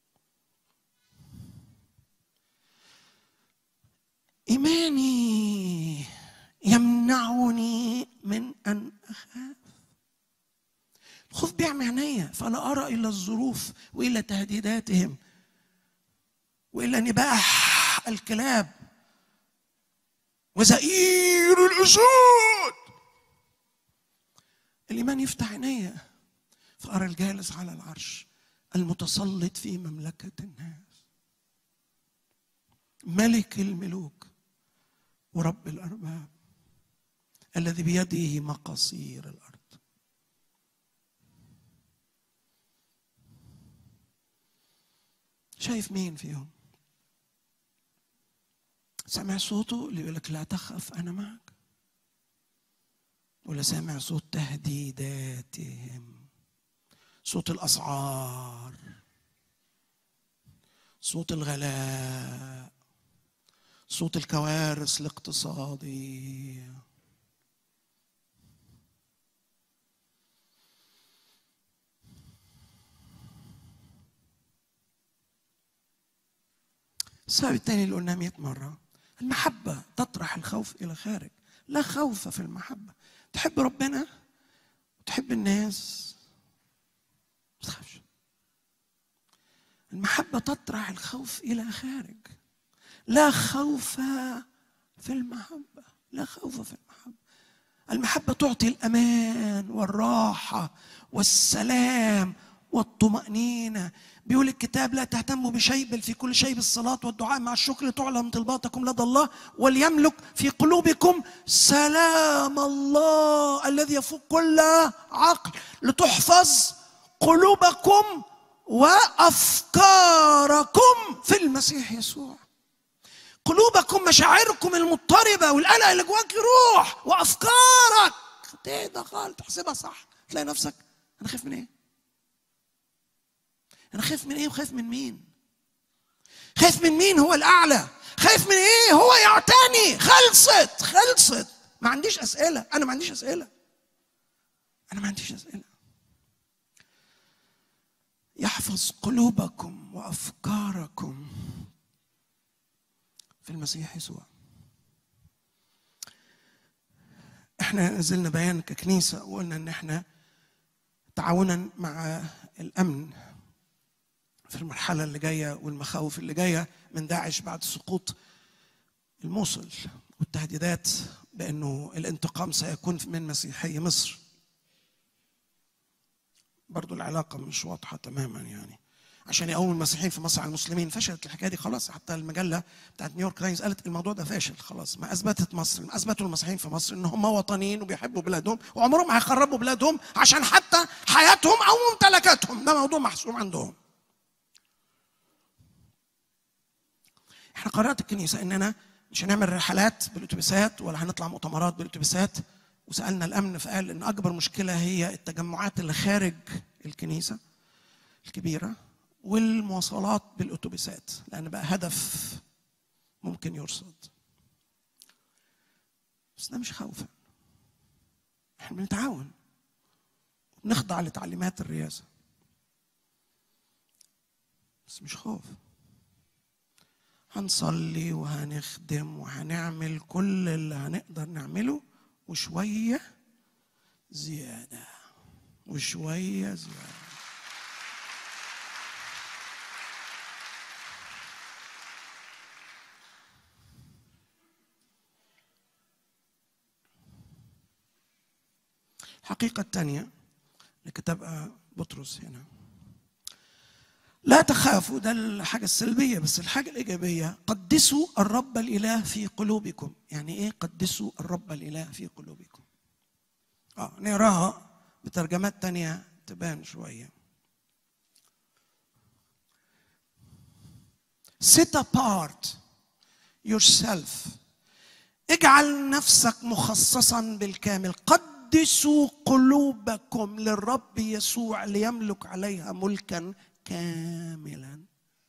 ايماني يمنعني من ان اخاف الخوف بيعمي عينيا فلا ارى الا الظروف والا تهديداتهم والا نباح الكلاب وزئير الاسود الايمان يفتح عينيا فارى الجالس على العرش المتسلط في مملكه الناس ملك الملوك ورب الارباب الذي بيده مقاصير الارض شايف مين فيهم سامع صوته اللي يقول لك لا تخف انا معك ولا سامع صوت تهديداتهم صوت الاسعار صوت الغلاء صوت الكوارث الاقتصاديه السبب الثاني اللي قلناه 100 مرة المحبة تطرح الخوف إلى خارج لا خوف في المحبة تحب ربنا وتحب الناس ما تخافش المحبة تطرح الخوف إلى خارج لا خوف في المحبة لا خوف في المحبة المحبة تعطي الأمان والراحة والسلام والطمأنينة بيقول الكتاب لا تهتموا بشيء بل في كل شيء بالصلاة والدعاء مع الشكر تعلم طلباتكم لدى الله وليملك في قلوبكم سلام الله الذي يفوق كل عقل لتحفظ قلوبكم وأفكاركم في المسيح يسوع قلوبكم مشاعركم المضطربة والقلق اللي جواك يروح وأفكارك تهدى خالص تحسبها صح تلاقي نفسك أنا خايف من إيه؟ انا خايف من ايه وخايف من مين خايف من مين هو الاعلى خايف من ايه هو يعتني خلصت خلصت ما عنديش اسئله انا ما عنديش اسئله انا ما عنديش اسئله يحفظ قلوبكم وافكاركم في المسيح يسوع احنا نزلنا بيان ككنيسه وقلنا ان احنا تعاونا مع الامن في المرحلة اللي جاية والمخاوف اللي جاية من داعش بعد سقوط الموصل والتهديدات بأنه الانتقام سيكون من مسيحي مصر برضو العلاقة مش واضحة تماما يعني عشان يقوم المسيحيين في مصر على المسلمين فشلت الحكايه دي خلاص حتى المجله بتاعت نيويورك تايمز قالت الموضوع ده فاشل خلاص ما اثبتت مصر ما اثبتوا المسيحيين في مصر ان هم وطنيين وبيحبوا بلادهم وعمرهم هيخربوا بلادهم عشان حتى حياتهم او ممتلكاتهم ده موضوع محسوم عندهم احنا قررت الكنيسه اننا مش هنعمل رحلات بالاتوبيسات ولا هنطلع مؤتمرات بالاتوبيسات وسالنا الامن فقال ان اكبر مشكله هي التجمعات اللي خارج الكنيسه الكبيره والمواصلات بالاتوبيسات لان بقى هدف ممكن يرصد بس ده مش خوفا احنا بنتعاون بنخضع لتعليمات الرئاسه بس مش خوف هنصلي وهنخدم وهنعمل كل اللي هنقدر نعمله وشوية زيادة وشوية زيادة الحقيقة الثانية لكتاب بطرس هنا لا تخافوا ده الحاجة السلبية بس الحاجة الإيجابية قدسوا الرب الإله في قلوبكم يعني إيه قدسوا الرب الإله في قلوبكم آه نقراها بترجمات تانية تبان شوية set apart yourself اجعل نفسك مخصصا بالكامل قدسوا قلوبكم للرب يسوع ليملك عليها ملكا كاملا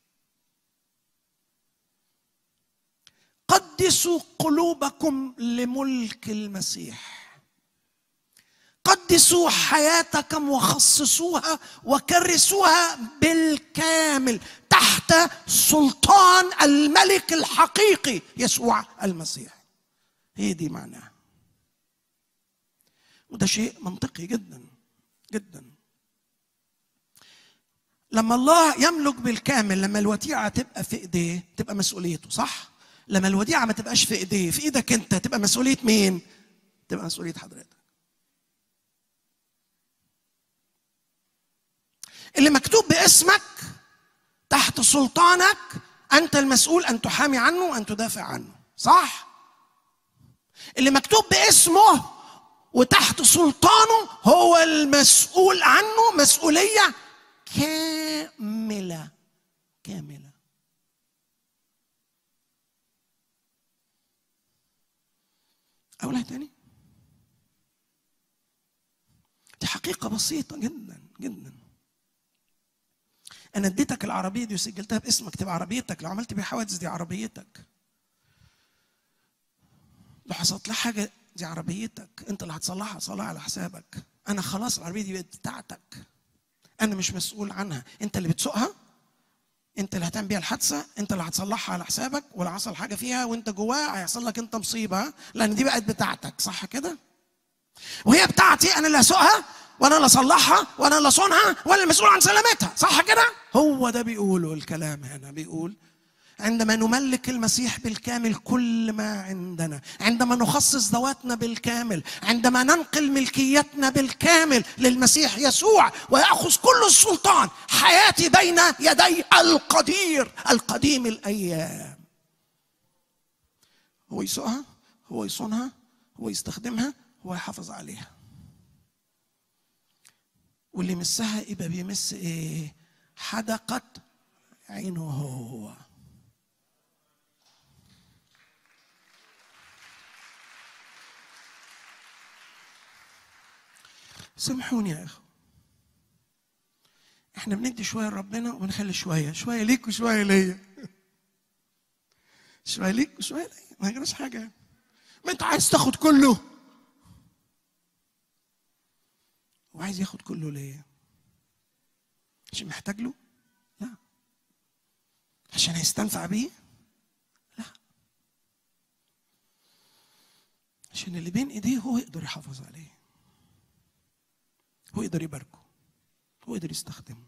قدسوا قلوبكم لملك المسيح قدسوا حياتكم وخصصوها وكرسوها بالكامل تحت تحت سلطان الملك الحقيقي يسوع المسيح هي دي معناها وده شيء منطقي جدا جدا لما الله يملك بالكامل لما الوديعه تبقى في ايديه تبقى مسؤوليته صح لما الوديعه ما تبقاش في ايديه في ايدك انت تبقى مسؤوليه مين تبقى مسؤوليه حضرتك اللي مكتوب باسمك تحت سلطانك انت المسؤول ان تحامي عنه وان تدافع عنه صح اللي مكتوب باسمه وتحت سلطانه هو المسؤول عنه مسؤوليه كامله كامله اقولها تاني دي حقيقه بسيطه جدا جدا انا اديتك العربيه دي وسجلتها باسمك تبقى عربيتك لو عملت بيها حوادث دي عربيتك لو حصلت لها حاجه دي عربيتك انت اللي هتصلحها صلحها على حسابك انا خلاص العربيه دي بقت بتاعتك انا مش مسؤول عنها انت اللي بتسوقها انت اللي هتعمل بيها الحادثه انت اللي هتصلحها على حسابك ولو حصل حاجه فيها وانت جواها هيحصل لك انت مصيبه لان دي بقت بتاعتك صح كده وهي بتاعتي انا اللي هسوقها وانا اللي اصلحها وانا اللي اصونها وانا المسؤول عن سلامتها صح كده هو ده بيقوله الكلام هنا بيقول عندما نملك المسيح بالكامل كل ما عندنا عندما نخصص ذواتنا بالكامل عندما ننقل ملكيتنا بالكامل للمسيح يسوع ويأخذ كل السلطان حياتي بين يدي القدير القديم الأيام هو يسوقها هو يصونها هو يستخدمها هو يحافظ عليها واللي يمسها يبقى بيمس ايه حدقت عينه هو سامحوني يا اخو احنا بندي شويه لربنا وبنخلي شويه شويه ليك وشويه ليا شويه ليك وشويه ليا ما يجراش حاجه ما انت عايز تاخد كله وعايز ياخد كله ليه عشان محتاج له لا عشان هيستنفع بيه لا عشان اللي بين ايديه هو يقدر يحافظ عليه هو يقدر يباركه هو يقدر يستخدمه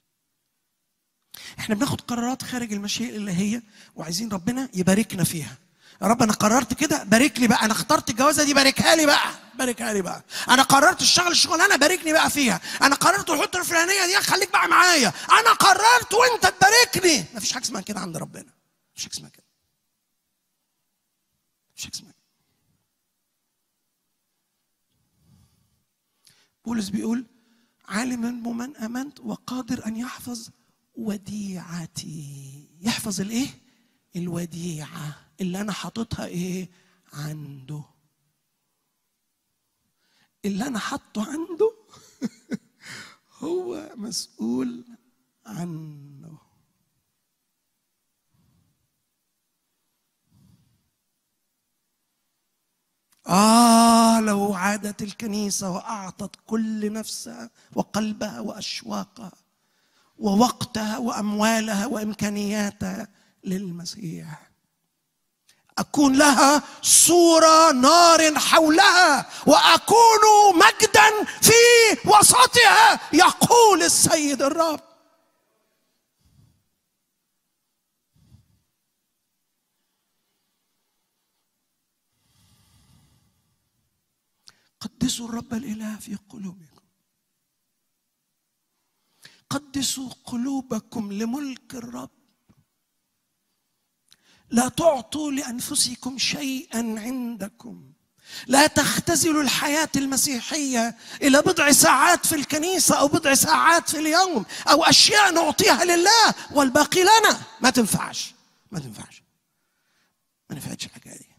احنا بناخد قرارات خارج المشيئة الإلهية وعايزين ربنا يباركنا فيها يا رب انا قررت كده بارك لي بقى انا اخترت الجوازه دي باركها لي بقى باركها لي بقى انا قررت الشغل الشغلانه باركني بقى فيها انا قررت الحط الفلانيه دي خليك بقى معايا انا قررت وانت تباركني مفيش حاجه اسمها كده عند ربنا مفيش حاجه اسمها كده مفيش حاجه اسمها كده بولس بيقول عالم من امنت وقادر ان يحفظ وديعتي يحفظ الايه الوديعه اللي انا حاططها ايه عنده اللي انا حاطه عنده هو مسؤول عنه آه لو عادت الكنيسة وأعطت كل نفسها وقلبها وأشواقها ووقتها وأموالها وإمكانياتها للمسيح أكون لها صورة نار حولها وأكون مجدا في وسطها يقول السيد الرب قدسوا الرب الاله في قلوبكم قدسوا قلوبكم لملك الرب لا تعطوا لانفسكم شيئا عندكم لا تختزلوا الحياه المسيحيه الى بضع ساعات في الكنيسه او بضع ساعات في اليوم او اشياء نعطيها لله والباقي لنا ما تنفعش ما تنفعش ما نفعتش الحكايه دي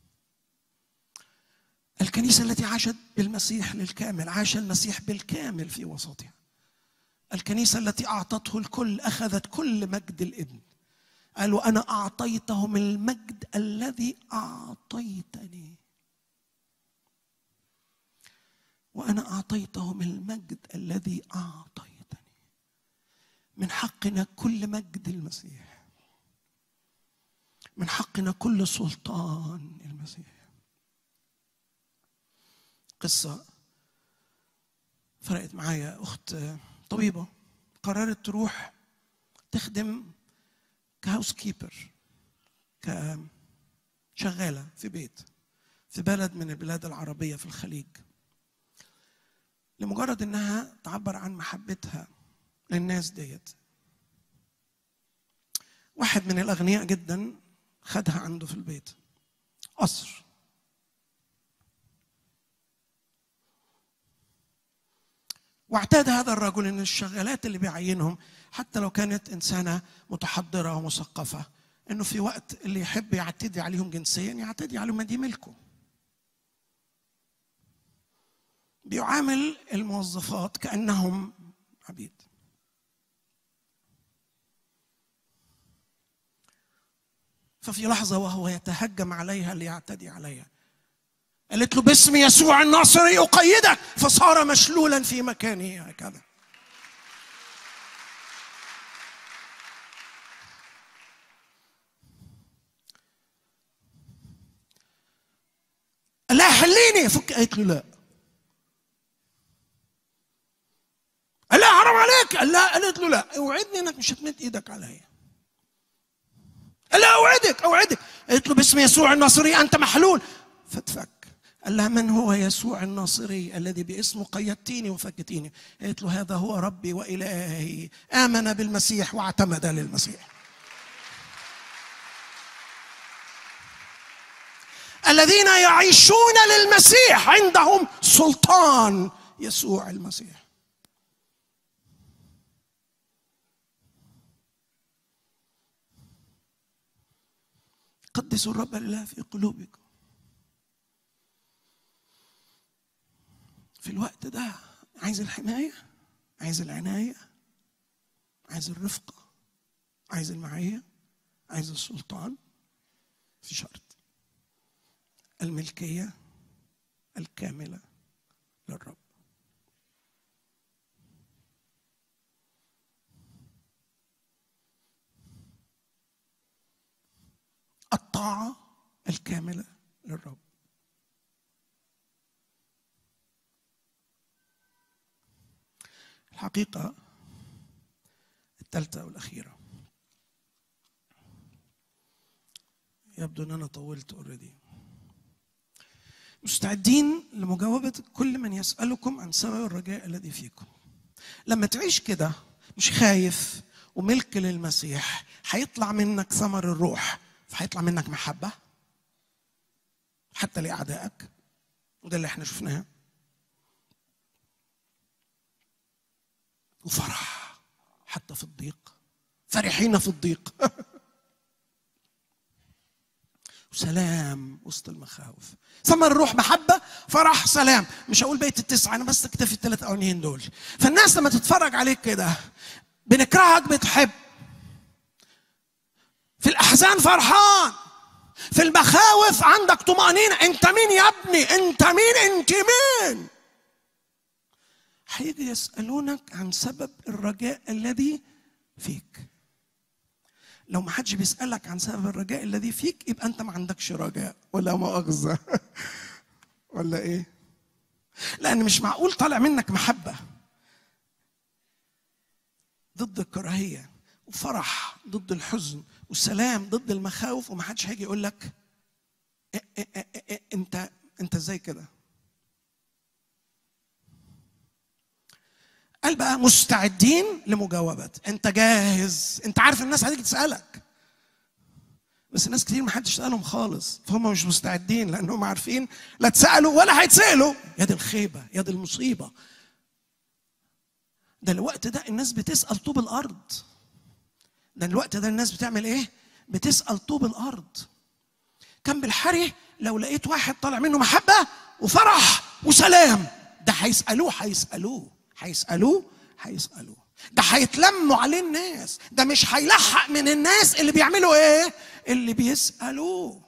الكنيسة التي عاشت بالمسيح للكامل عاش المسيح بالكامل في وسطها الكنيسة التي أعطته الكل أخذت كل مجد الابن قالوا أنا أعطيتهم المجد الذي أعطيتني وأنا أعطيتهم المجد الذي أعطيتني من حقنا كل مجد المسيح من حقنا كل سلطان المسيح قصة فرقت معايا أخت طبيبة قررت تروح تخدم كهاوس كيبر كشغالة في بيت في بلد من البلاد العربية في الخليج لمجرد انها تعبر عن محبتها للناس ديت واحد من الاغنياء جدا خدها عنده في البيت قصر واعتاد هذا الرجل ان الشغالات اللي بيعينهم حتى لو كانت انسانه متحضره ومثقفه انه في وقت اللي يحب يعتدي عليهم جنسيا يعتدي عليهم ما دي ملكه بيعامل الموظفات كانهم عبيد ففي لحظه وهو يتهجم عليها ليعتدي عليها قالت له باسم يسوع الناصري اقيدك فصار مشلولا في مكانه هكذا قال لها حليني فك قالت له لا قال لها حرام عليك قال لها قالت له لا اوعدني انك مش هتمد ايدك عليا قال لها اوعدك اوعدك قالت له باسم يسوع الناصري انت محلول فتفك قال لها من هو يسوع الناصري الذي باسمه قيدتيني وفكتيني قالت له هذا هو ربي وإلهي آمن بالمسيح واعتمد للمسيح الذين يعيشون للمسيح عندهم سلطان يسوع المسيح قدسوا الرب الاله في قلوبكم في الوقت ده عايز الحمايه عايز العنايه عايز الرفقه عايز المعيه عايز السلطان في شرط الملكيه الكامله للرب الطاعه الكامله للرب الحقيقه الثالثه والاخيره يبدو ان انا طولت اوريدي مستعدين لمجاوبه كل من يسالكم عن سبب الرجاء الذي فيكم لما تعيش كده مش خايف وملك للمسيح هيطلع منك ثمر الروح فهيطلع منك محبه حتى لاعدائك وده اللي احنا شفناه وفرح حتى في الضيق فرحين في الضيق وسلام وسط المخاوف ثمر الروح محبة فرح سلام مش هقول بيت التسعة أنا بس اكتفي الثلاث أولانيين دول فالناس لما تتفرج عليك كده بنكرهك بتحب في الأحزان فرحان في المخاوف عندك طمأنينة أنت مين يا ابني أنت مين أنت مين هيجي يسألونك عن سبب الرجاء الذي فيك لو ما حدش بيسألك عن سبب الرجاء الذي فيك يبقى أنت ما عندكش رجاء ولا مؤاخذة ولا إيه؟ لأن مش معقول طالع منك محبة ضد الكراهية وفرح ضد الحزن وسلام ضد المخاوف وما حدش هيجي يقول لك إيه إيه إيه إيه انت انت ازاي كده قال بقى مستعدين لمجاوبة انت جاهز انت عارف الناس هتيجي تسألك بس الناس كتير ما حدش سألهم خالص فهم مش مستعدين لأنهم عارفين لا اتسألوا ولا هيتسألوا يا دي الخيبة يا دي المصيبة ده الوقت ده الناس بتسأل طوب الأرض ده الوقت ده الناس بتعمل ايه بتسأل طوب الأرض كان بالحري لو لقيت واحد طالع منه محبة وفرح وسلام ده هيسألوه هيسألوه هيسألوه هيسألوه ده هيتلموا عليه الناس ده مش هيلحق من الناس اللي بيعملوا ايه اللي بيسألوه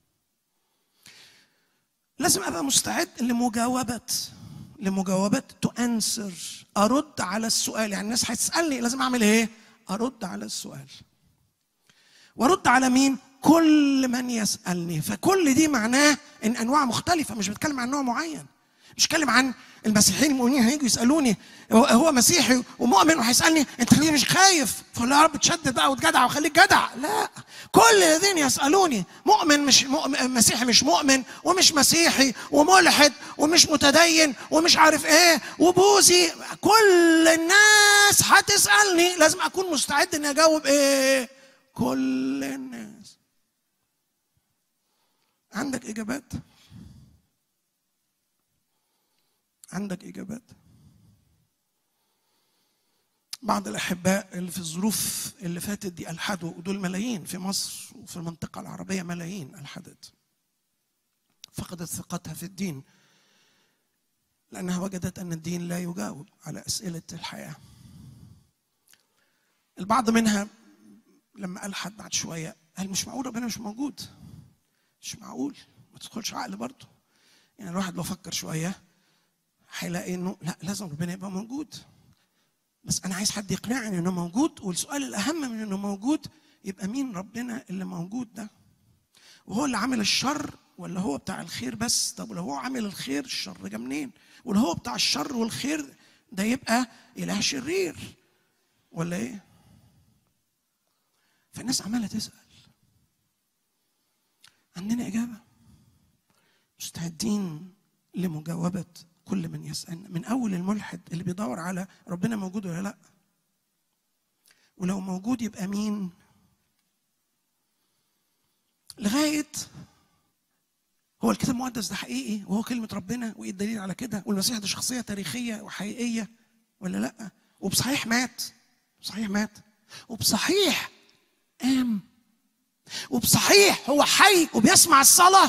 لازم ابقى مستعد لمجاوبة لمجاوبة تو انسر ارد على السؤال يعني الناس هتسالني لازم اعمل ايه ارد على السؤال وارد على مين كل من يسالني فكل دي معناه ان انواع مختلفه مش بتكلم عن نوع معين مش بتكلم عن المسيحيين المؤمنين هيجوا يسالوني هو- هو مسيحي ومؤمن وهيسالني انت ليه مش خايف؟ فاقول له يا رب تشدد بقى وتجدع وخليك جدع لا كل الذين يسالوني مؤمن مش مؤمن مسيحي مش مؤمن ومش مسيحي وملحد ومش متدين ومش عارف ايه وبوذي كل الناس هتسالني لازم اكون مستعد اني اجاوب ايه؟ كل الناس عندك اجابات؟ عندك اجابات؟ بعض الاحباء اللي في الظروف اللي فاتت دي الحدوا ودول ملايين في مصر وفي المنطقه العربيه ملايين الحدت فقدت ثقتها في الدين لانها وجدت ان الدين لا يجاوب على اسئله الحياه البعض منها لما الحد بعد شويه قال مش معقول ربنا مش موجود مش معقول ما تدخلش عقل برضه يعني الواحد لو فكر شويه هيلاقي انه لا لازم ربنا يبقى موجود بس انا عايز حد يقنعني انه موجود والسؤال الاهم من انه موجود يبقى مين ربنا اللي موجود ده وهو اللي عامل الشر ولا هو بتاع الخير بس طب لو هو عامل الخير الشر جه منين ولو هو بتاع الشر والخير ده يبقى اله شرير ولا ايه فالناس عماله تسال عندنا اجابه مستعدين لمجاوبه كل من يسالنا من اول الملحد اللي بيدور على ربنا موجود ولا لا ولو موجود يبقى مين لغايه هو الكتاب المقدس ده حقيقي وهو كلمه ربنا وايه الدليل على كده والمسيح ده شخصيه تاريخيه وحقيقيه ولا لا وبصحيح مات صحيح مات وبصحيح قام وبصحيح هو حي وبيسمع الصلاه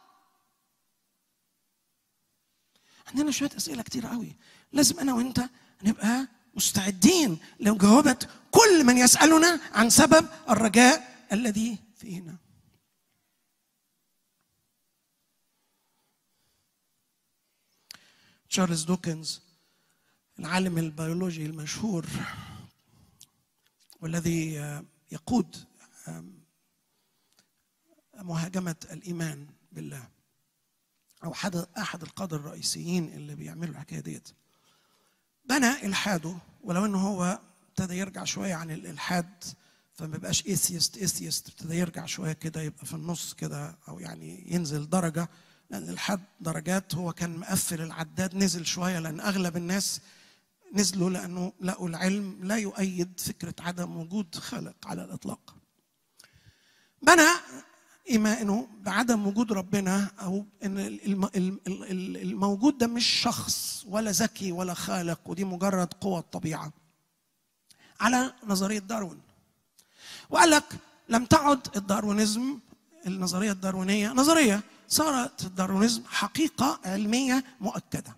عندنا شويه اسئله كتير قوي لازم انا وانت نبقى مستعدين لمجاوبه كل من يسالنا عن سبب الرجاء الذي فينا تشارلز دوكنز العالم البيولوجي المشهور والذي يقود مهاجمه الايمان بالله او احد احد القاده الرئيسيين اللي بيعملوا الحكايه ديت بنى الحاده ولو انه هو ابتدى يرجع شويه عن الالحاد فما بقاش ايثيست ايثيست ابتدى يرجع شويه كده يبقى في النص كده او يعني ينزل درجه لان الالحاد درجات هو كان مقفل العداد نزل شويه لان اغلب الناس نزلوا لانه لقوا العلم لا يؤيد فكره عدم وجود خالق على الاطلاق. بنى ايمانه بعدم وجود ربنا او ان الموجود ده مش شخص ولا ذكي ولا خالق ودي مجرد قوى الطبيعه على نظريه داروين وقال لك لم تعد الداروينيزم النظريه الداروينيه نظريه صارت الداروينيزم حقيقه علميه مؤكده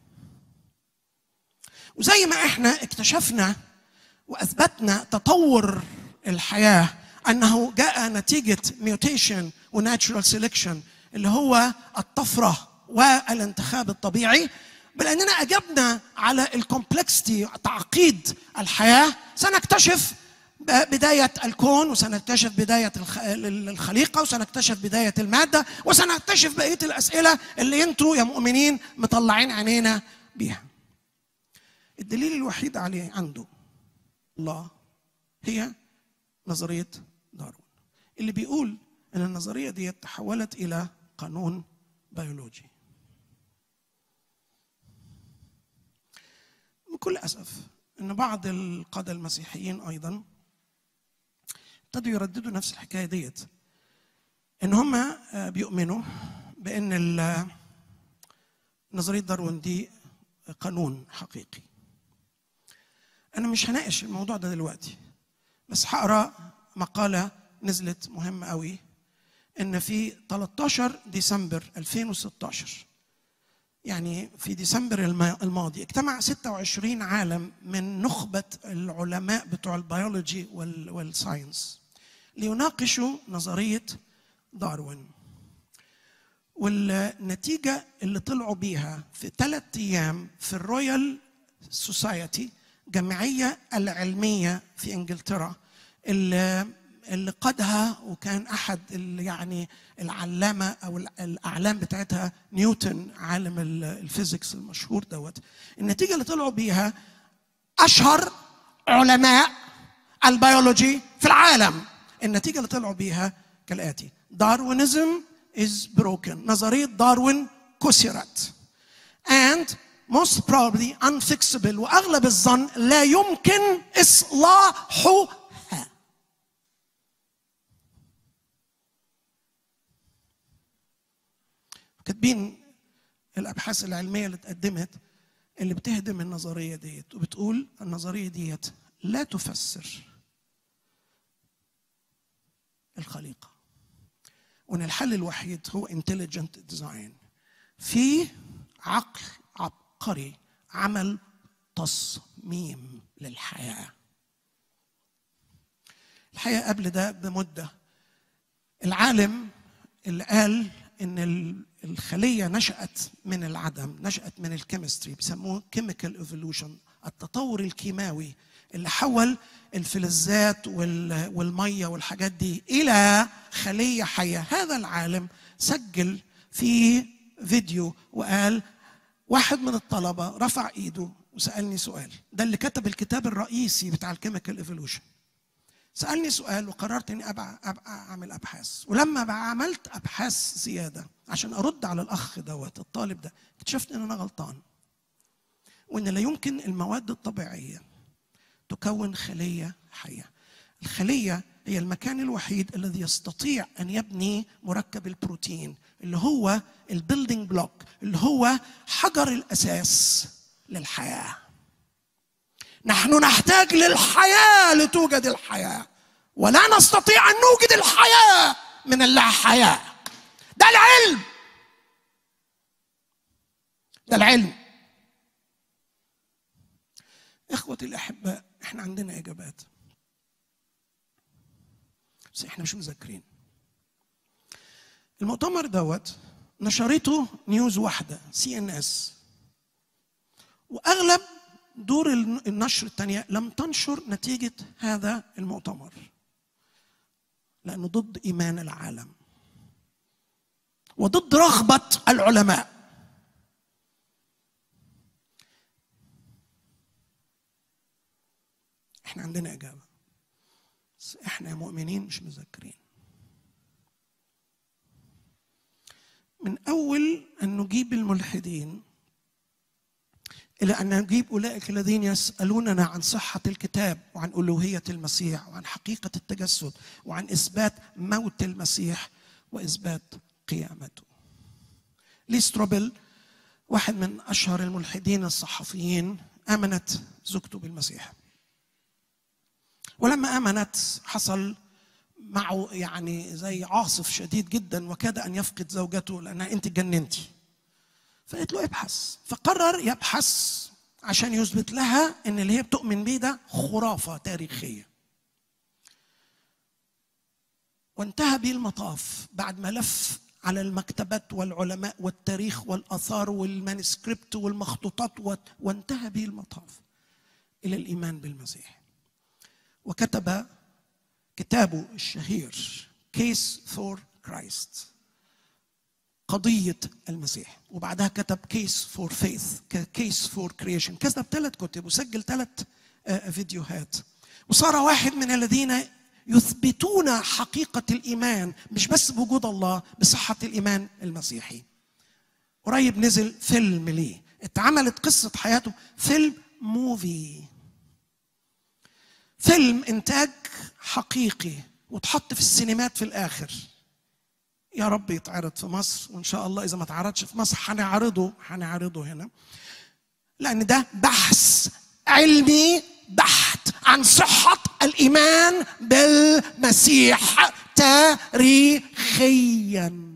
وزي ما احنا اكتشفنا واثبتنا تطور الحياه انه جاء نتيجه ميوتيشن وناتشورال سيلكشن اللي هو الطفره والانتخاب الطبيعي بل اننا اجبنا على الكومبلكسيتي تعقيد الحياه سنكتشف بداية الكون وسنكتشف بداية الخليقة وسنكتشف بداية المادة وسنكتشف بقية الأسئلة اللي انتوا يا مؤمنين مطلعين عينينا بيها الدليل الوحيد عليه عنده الله هي نظرية داروين اللي بيقول ان النظرية دي تحولت الى قانون بيولوجي بكل اسف ان بعض القادة المسيحيين ايضا ابتدوا يرددوا نفس الحكاية ديت ان هم بيؤمنوا بان نظرية داروين دي قانون حقيقي انا مش هناقش الموضوع ده دلوقتي بس هقرا مقاله نزلت مهمه قوي ان في 13 ديسمبر 2016 يعني في ديسمبر الماضي اجتمع 26 عالم من نخبه العلماء بتوع البيولوجي والساينس ليناقشوا نظريه داروين والنتيجه اللي طلعوا بيها في ثلاث ايام في الرويال سوسايتي الجمعيه العلميه في انجلترا اللي اللي قادها وكان احد ال- يعني العلامه او ال- الاعلام بتاعتها نيوتن عالم ال- الفيزيكس المشهور دوت النتيجه اللي طلعوا بيها اشهر علماء البيولوجي في العالم النتيجه اللي طلعوا بيها كالاتي داروينزم is broken نظريه داروين كسرت and most probably unfixable واغلب الظن لا يمكن اصلاحها كاتبين الابحاث العلميه اللي اتقدمت اللي بتهدم النظريه ديت وبتقول النظريه ديت لا تفسر الخليقه وان الحل الوحيد هو intelligent design في عقل عبقري عمل تصميم للحياه الحقيقه قبل ده بمده العالم اللي قال ان ال- الخليه نشات من العدم نشات من الكيمستري بيسموه كيميكال ايفولوشن التطور الكيماوي اللي حول الفلزات وال- والميه والحاجات دي الى خليه حيه هذا العالم سجل في فيديو وقال واحد من الطلبه رفع ايده وسالني سؤال ده اللي كتب الكتاب الرئيسي بتاع الكيميكال ايفولوشن سالني سؤال وقررت اني ابقى, أبقى اعمل ابحاث ولما بقى عملت ابحاث زياده عشان ارد على الاخ دوت الطالب ده اكتشفت ان انا غلطان وان لا يمكن المواد الطبيعيه تكون خليه حيه الخليه هي المكان الوحيد الذي يستطيع ان يبني مركب البروتين اللي هو البيلدينج بلوك اللي هو حجر الاساس للحياه نحن نحتاج للحياة لتوجد الحياة ولا نستطيع أن نوجد الحياة من اللا حياة ده العلم ده العلم إخوتي الأحباء إحنا عندنا إجابات بس إحنا مش مذاكرين المؤتمر دوت نشرته نيوز واحدة سي ان اس واغلب دور النشر الثانيه لم تنشر نتيجه هذا المؤتمر لانه ضد ايمان العالم وضد رغبه العلماء احنا عندنا اجابه بس احنا مؤمنين مش مذاكرين من اول ان نجيب الملحدين إلى أن نجيب أولئك الذين يسألوننا عن صحة الكتاب وعن ألوهية المسيح وعن حقيقة التجسد وعن إثبات موت المسيح وإثبات قيامته ليستروبل واحد من أشهر الملحدين الصحفيين آمنت زوجته بالمسيح ولما آمنت حصل معه يعني زي عاصف شديد جدا وكاد أن يفقد زوجته لأنها أنت جننتي فقالت له ابحث فقرر يبحث عشان يثبت لها ان اللي هي بتؤمن بيه ده خرافه تاريخيه وانتهى بيه المطاف بعد ما لف على المكتبات والعلماء والتاريخ والاثار والمانسكريبت والمخطوطات وانتهى به المطاف الى الايمان بالمسيح وكتب كتابه الشهير كيس فور كرايست قضية المسيح وبعدها كتب كيس فور فيث كيس فور كريشن كتب ثلاث كتب وسجل ثلاث فيديوهات وصار واحد من الذين يثبتون حقيقة الإيمان مش بس بوجود الله بصحة الإيمان المسيحي قريب نزل فيلم ليه اتعملت قصة حياته فيلم موفي فيلم إنتاج حقيقي وتحط في السينمات في الآخر يا رب يتعرض في مصر وان شاء الله اذا ما اتعرضش في مصر هنعرضه هنعرضه هنا لان ده بحث علمي بحت عن صحه الايمان بالمسيح تاريخيا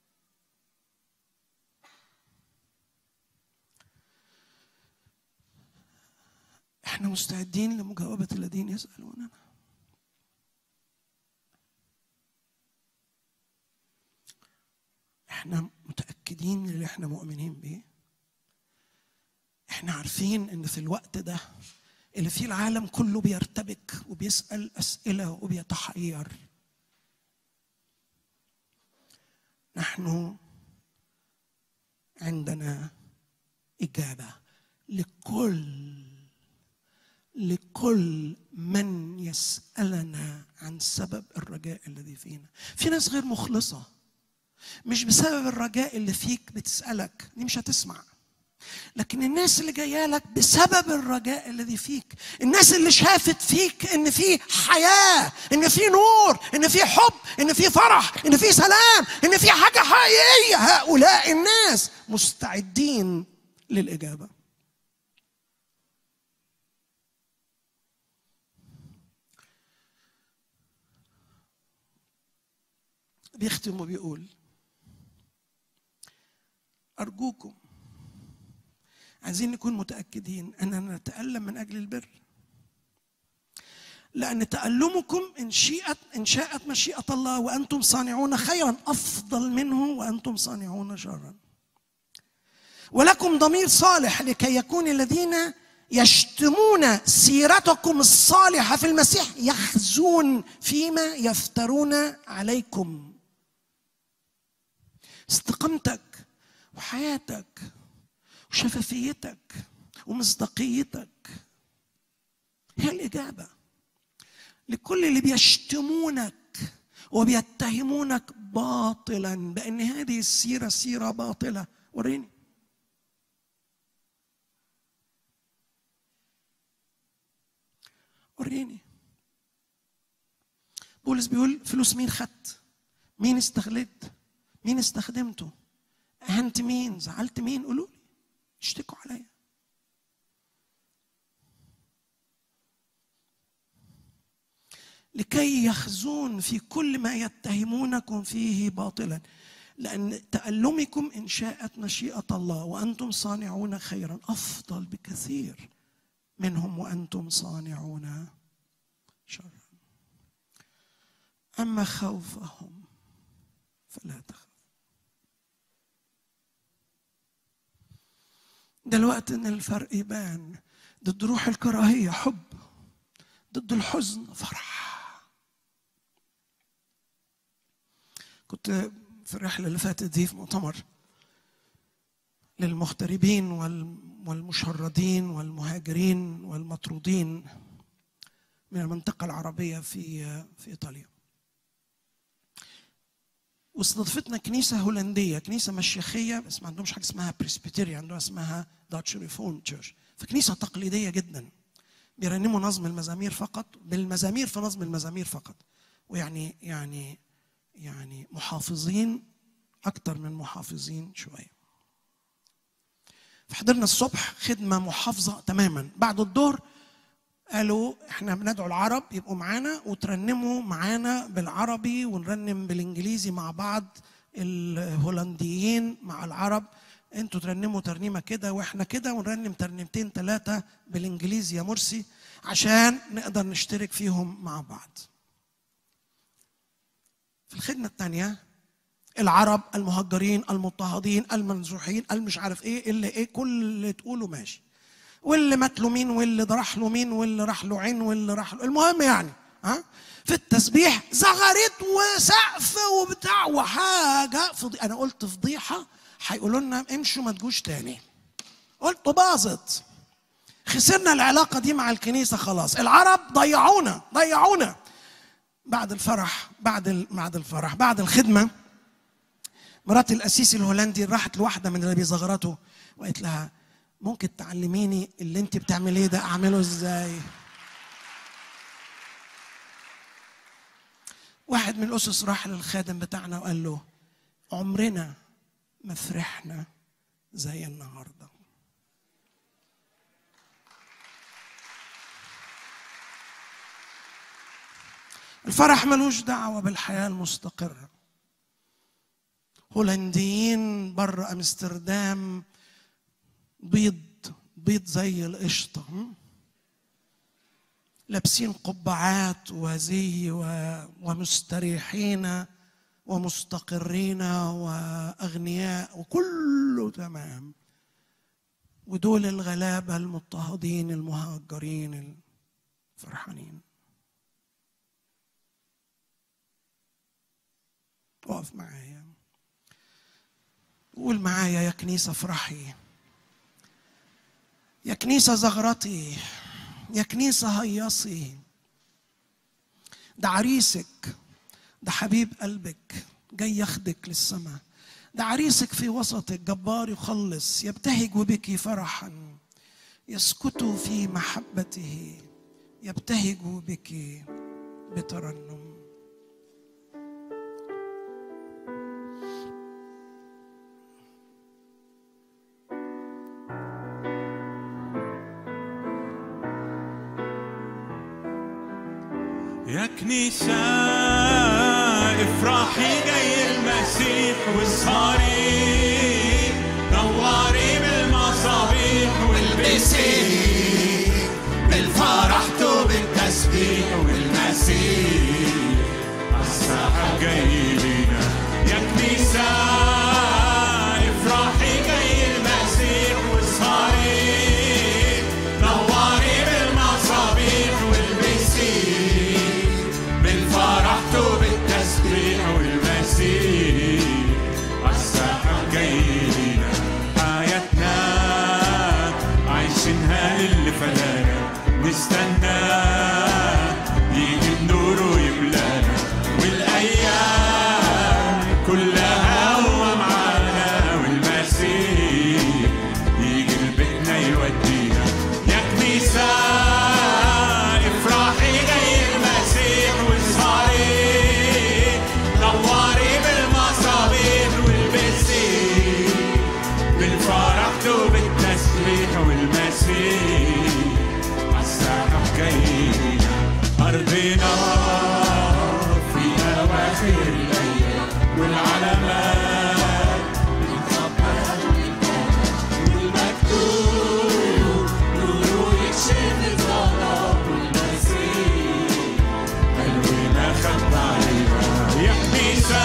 احنا مستعدين لمجاوبه الذين يسالوننا احنا متاكدين من اللي احنا مؤمنين بيه احنا عارفين ان في الوقت ده اللي فيه العالم كله بيرتبك وبيسال اسئله وبيتحير نحن عندنا اجابه لكل لكل من يسالنا عن سبب الرجاء الذي فينا في ناس غير مخلصه مش بسبب الرجاء اللي فيك بتسالك دي مش هتسمع لكن الناس اللي جايه لك بسبب الرجاء الذي فيك الناس اللي شافت فيك ان في حياه ان في نور ان في حب ان في فرح ان في سلام ان في حاجه حقيقيه هؤلاء الناس مستعدين للاجابه بيختم وبيقول أرجوكم عايزين نكون متأكدين أننا نتألم من أجل البر لأن تألمكم إن شاءت إن شاءت مشيئة الله وأنتم صانعون خيرا أفضل منه وأنتم صانعون شرا ولكم ضمير صالح لكي يكون الذين يشتمون سيرتكم الصالحة في المسيح يخزون فيما يفترون عليكم استقامتك وحياتك وشفافيتك ومصداقيتك هي الإجابة لكل اللي بيشتمونك وبيتهمونك باطلا بأن هذه السيرة سيرة باطلة وريني وريني بولس بيقول فلوس مين خدت مين استغلت مين استخدمته اهنت مين زعلت مين قولوا لي اشتكوا عليا لكي يخزون في كل ما يتهمونكم فيه باطلا لأن تألمكم إن شاءت مشيئة الله وأنتم صانعون خيرا أفضل بكثير منهم وأنتم صانعون شرا أما خوفهم فلا تخف دلوقتي ان الفرق يبان ضد روح الكراهيه حب ضد الحزن فرح كنت في الرحله اللي فاتت دي في مؤتمر للمغتربين والمشردين والمهاجرين والمطرودين من المنطقه العربيه في في ايطاليا واستضافتنا كنيسه هولنديه كنيسه مشيخيه بس ما عندهمش حاجه اسمها بريسبيتيري عندهم اسمها داتش ريفون تشيرش فكنيسه تقليديه جدا بيرنموا نظم المزامير فقط بالمزامير في نظم المزامير فقط ويعني يعني يعني محافظين اكتر من محافظين شويه فحضرنا الصبح خدمه محافظه تماما بعد الظهر قالوا احنا بندعو العرب يبقوا معانا وترنموا معانا بالعربي ونرنم بالانجليزي مع بعض الهولنديين مع العرب انتوا ترنموا ترنيمه كده واحنا كده ونرنم ترنيمتين ثلاثه بالانجليزي يا مرسي عشان نقدر نشترك فيهم مع بعض. في الخدمه الثانيه العرب المهجرين المضطهدين المنزوحين المش عارف ايه اللي ايه كل اللي تقوله ماشي. واللي مات له مين واللي راح له مين واللي راح له عين واللي راح له المهم يعني ها في التسبيح زغرت وسقف وبتاع وحاجه فضي... انا قلت فضيحه هيقولوا لنا امشوا ما تجوش تاني قلت باظت خسرنا العلاقة دي مع الكنيسة خلاص العرب ضيعونا ضيعونا بعد الفرح بعد بعد الفرح بعد الخدمة مرات القسيس الهولندي راحت لواحدة من اللي بيزغرته وقالت لها ممكن تعلميني اللي انت بتعمليه ده اعمله ازاي واحد من الاسس راح للخادم بتاعنا وقال له عمرنا ما فرحنا زي النهارده الفرح ملوش دعوة بالحياة المستقرة هولنديين بره أمستردام بيض بيض زي القشطة لابسين قبعات وزي ومستريحين ومستقرين واغنياء وكله تمام ودول الغلابة المضطهدين المهجرين الفرحانين اقف معايا قول معايا يا كنيسة افرحي يا كنيسة زغرتي يا كنيسة هيصي ده عريسك ده حبيب قلبك جاي ياخدك للسماء ده عريسك في وسطك جبار يخلص يبتهج بك فرحا يسكت في محبته يبتهج بك بترنم يا كنيسة افرحي جاي المسيح والصليب نوري بالمصابيح والبسيح بالفرح وبالتسبيح والمسيح الساحة جاي لينا يا كنيسة افرحي جاي المسيح والصليب نوري بالمصابيح والبسيح بالفرح وبالتسبيح والمسيح الساحة جاي لينا حياتنا عايشينها للي فدانا نستنى يجي النور ويملانا والايام كلها هو معانا والمسيح يجي لبيتنا يودينا يا كنيسة افرحي جاي المسيح والصليب نوري بالمصابيح والبسيح بالفرح وبالتسبيح والمسيح الساحة جاينا أرضنا في أواخر الأيام والعلامات بتخبر والمكتوب نوره يكشف الظلام والمسيح قلبنا خد علينا يا كنيسة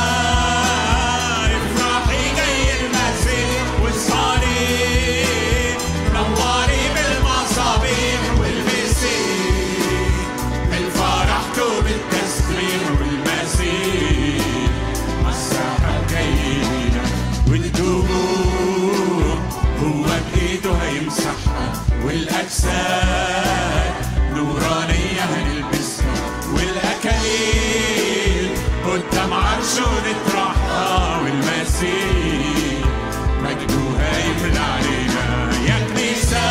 افرحي جاي المسيح والصليب نوري بالمصابيح والمسيح بالفرح وبالتسبيح والمسيح الساحة جاينا والدموع هو بإيده هيمسحها والأجساد نورانية هنلبسها والأكاليل قدام عرشه نطرحها والمسيح مجده هيملى علينا يا كنيسة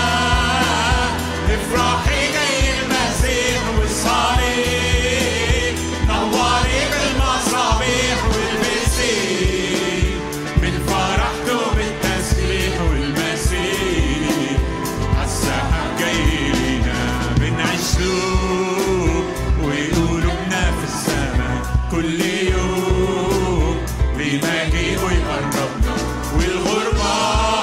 افرحي جاي المسيح والصليب نوري بالمصابيح والمسيح بالفرح وبالتسبيح والمسيح الساحة جاي لينا بنعيش له وقلوبنا في السماء كل يوم بمجيئه يقربنا والغربة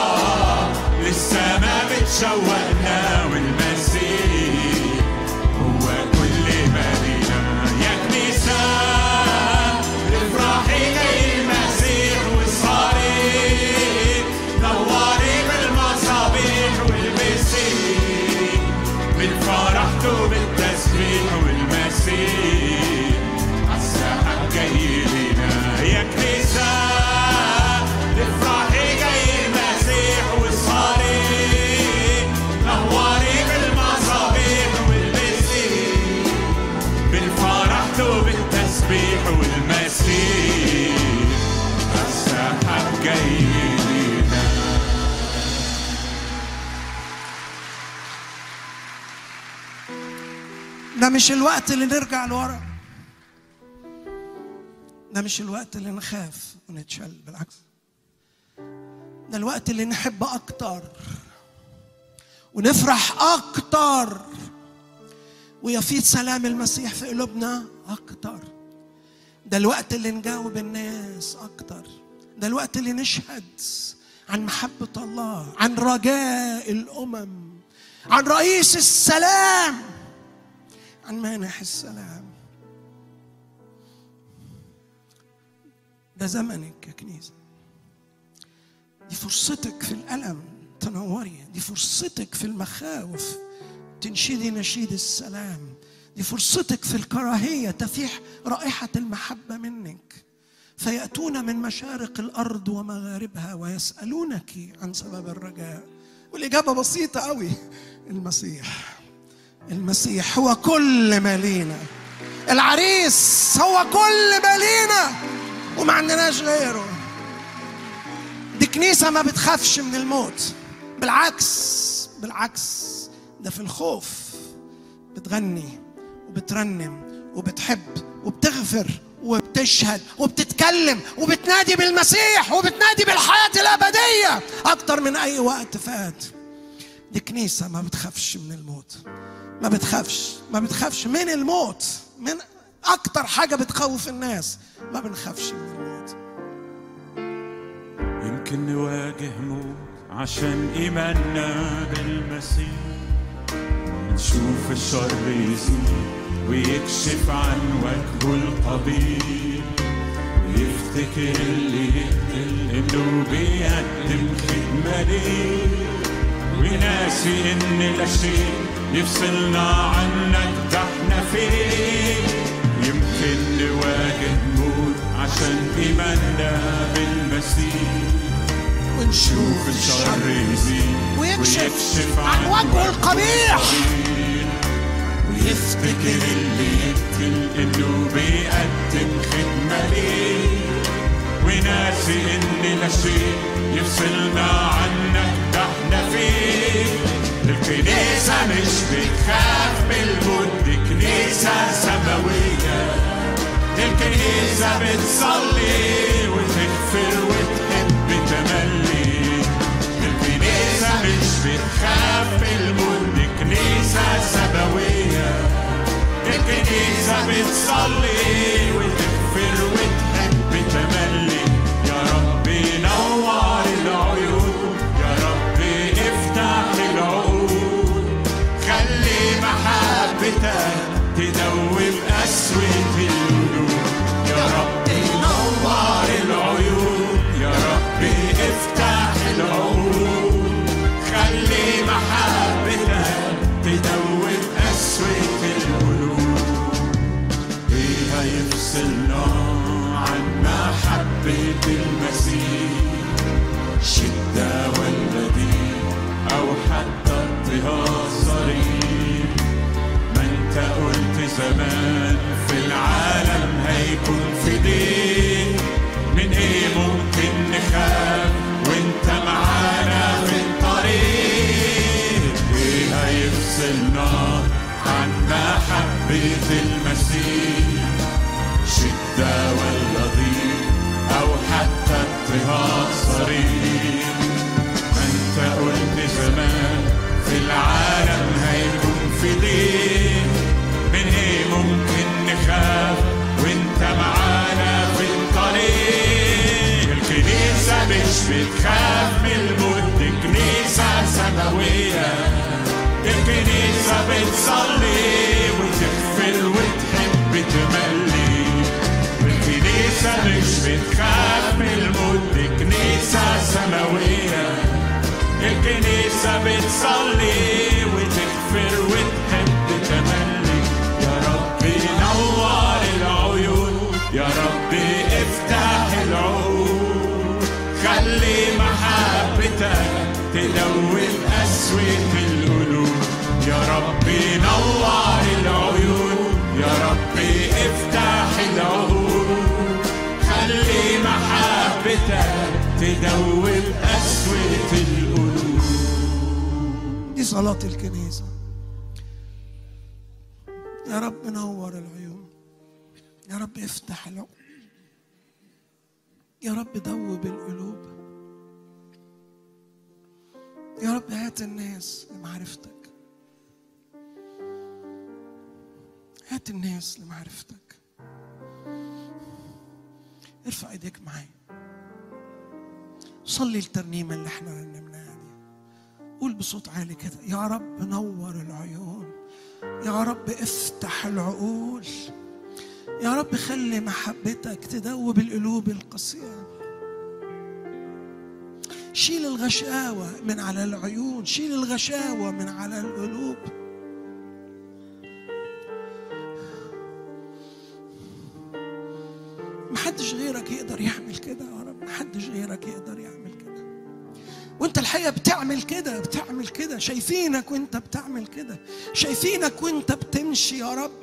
لسه ما بتشوقنا والمسيح هو كل ما لينا يا كنيسة افرحي جاي المسيح والصليب نوري بالمصابيح والمسيح بالفرح وبالتسبيح والمسيح الساحة جاي لينا يا كنيسة افرحي جاي المسيح والصليب نوري بالمصابيح والمسيح بالفرح وبالتسبيح والمسيح الساحة جاي لينا ده مش الوقت اللي نرجع لورا ده مش الوقت اللي نخاف ونتشل بالعكس ده الوقت اللي نحب اكتر ونفرح اكتر ويفيض سلام المسيح في قلوبنا اكتر ده الوقت اللي نجاوب الناس اكتر ده الوقت اللي نشهد عن محبة الله عن رجاء الأمم عن رئيس السلام عن مانح السلام ده زمنك يا كنيسة دي فرصتك في الألم تنوري دي فرصتك في المخاوف تنشدي نشيد السلام دي فرصتك في الكراهية تفيح رائحة المحبة منك فيأتون من مشارق الأرض ومغاربها ويسألونك عن سبب الرجاء والإجابة بسيطة قوي المسيح المسيح هو كل ما لينا العريس هو كل ما لينا وما عندناش غيره دي كنيسة ما بتخافش من الموت بالعكس بالعكس ده في الخوف بتغني وبترنم وبتحب وبتغفر وبتشهد وبتتكلم وبتنادي بالمسيح وبتنادي بالحياة الأبدية أكتر من أي وقت فات دي كنيسة ما بتخافش من الموت ما بتخافش ما بتخافش من الموت من أكتر حاجة بتخوف الناس ما بنخافش من الموت يمكن نواجه موت عشان إيماننا بالمسيح نشوف الشر يزيد ويكشف عن وجهه القبيح ويفتكر اللي يقتل انه بيقدم خدمة ليه وناسي ان لا شيء يفصلنا عنك ده احنا فين يمكن نواجه موت عشان ايماننا بالمسيح ونشوف الشر يزيد ويكشف عن وجهه القبيح ويفتكر اللي يقتل انه بيقدم خدمة ليه وناسي ان لا شيء يفصلنا عنك ده احنا فين الكنيسة مش بتخاف من الموت دي كنيسة سماوية الكنيسة بتصلي وتغفر وتحب تملي الكنيسة مش بتخاف من الموت دي كنيسة سماوية الكنيسة بتصلي وتغفر وتحب تملي يا رب نور العيون يا رب افتح العقول خلي محبتك تدوب قسوة القلوب يا رب نور العيون يا رب افتح العقول خلي محبتك تدوب قسوة القلوب ايه هيفصلنا عن محبة المسيح شدة ولا ضيق أو حتى اضطهاد صريح ما انت قلت زمان في العالم هيكون في ضيق من ايه ممكن نخاف وانت معانا في الطريق ايه هيفصلنا عن محبة المسيح شدة ولا ضيق أو حتى اضطهاد صريح ما انت قلت زمان في العالم هيكون في ضيق من ايه ممكن نخاف وانت معانا في الطريق الكنيسة مش بتخاف من الموت دي كنيسة سماوية الكنيسة بتصلي وتغفر وتحب تملي الكنيسة مش بتخاف من الموت دي كنيسة سماوية الكنيسة بتصلي وتغفر وتحب تملي يا رب نور العيون يا رب افتح العقول خلي محبتك تدوب قسوة القلوب يا رب نور العيون يا رب افتح العقول خلي محبتك تدوب قسوة القلوب دي صلاة الكنيسة يا رب نور العيون يا رب افتح العقول يا رب دوب القلوب يا رب هات الناس لمعرفتك هات الناس لمعرفتك ارفع ايديك معايا صلي الترنيمة اللي احنا رنمناها دي قول بصوت عالي كده يا رب نور العيون يا رب افتح العقول يا رب خلي محبتك تدوب القلوب القاسية شيل الغشاوة من على العيون شيل الغشاوة من على القلوب محدش غيرك يقدر يعمل كده يا رب محدش غيرك يقدر يعمل كده وانت الحقيقة بتعمل كده بتعمل كده شايفينك وانت بتعمل كده شايفينك وانت بتمشي يا رب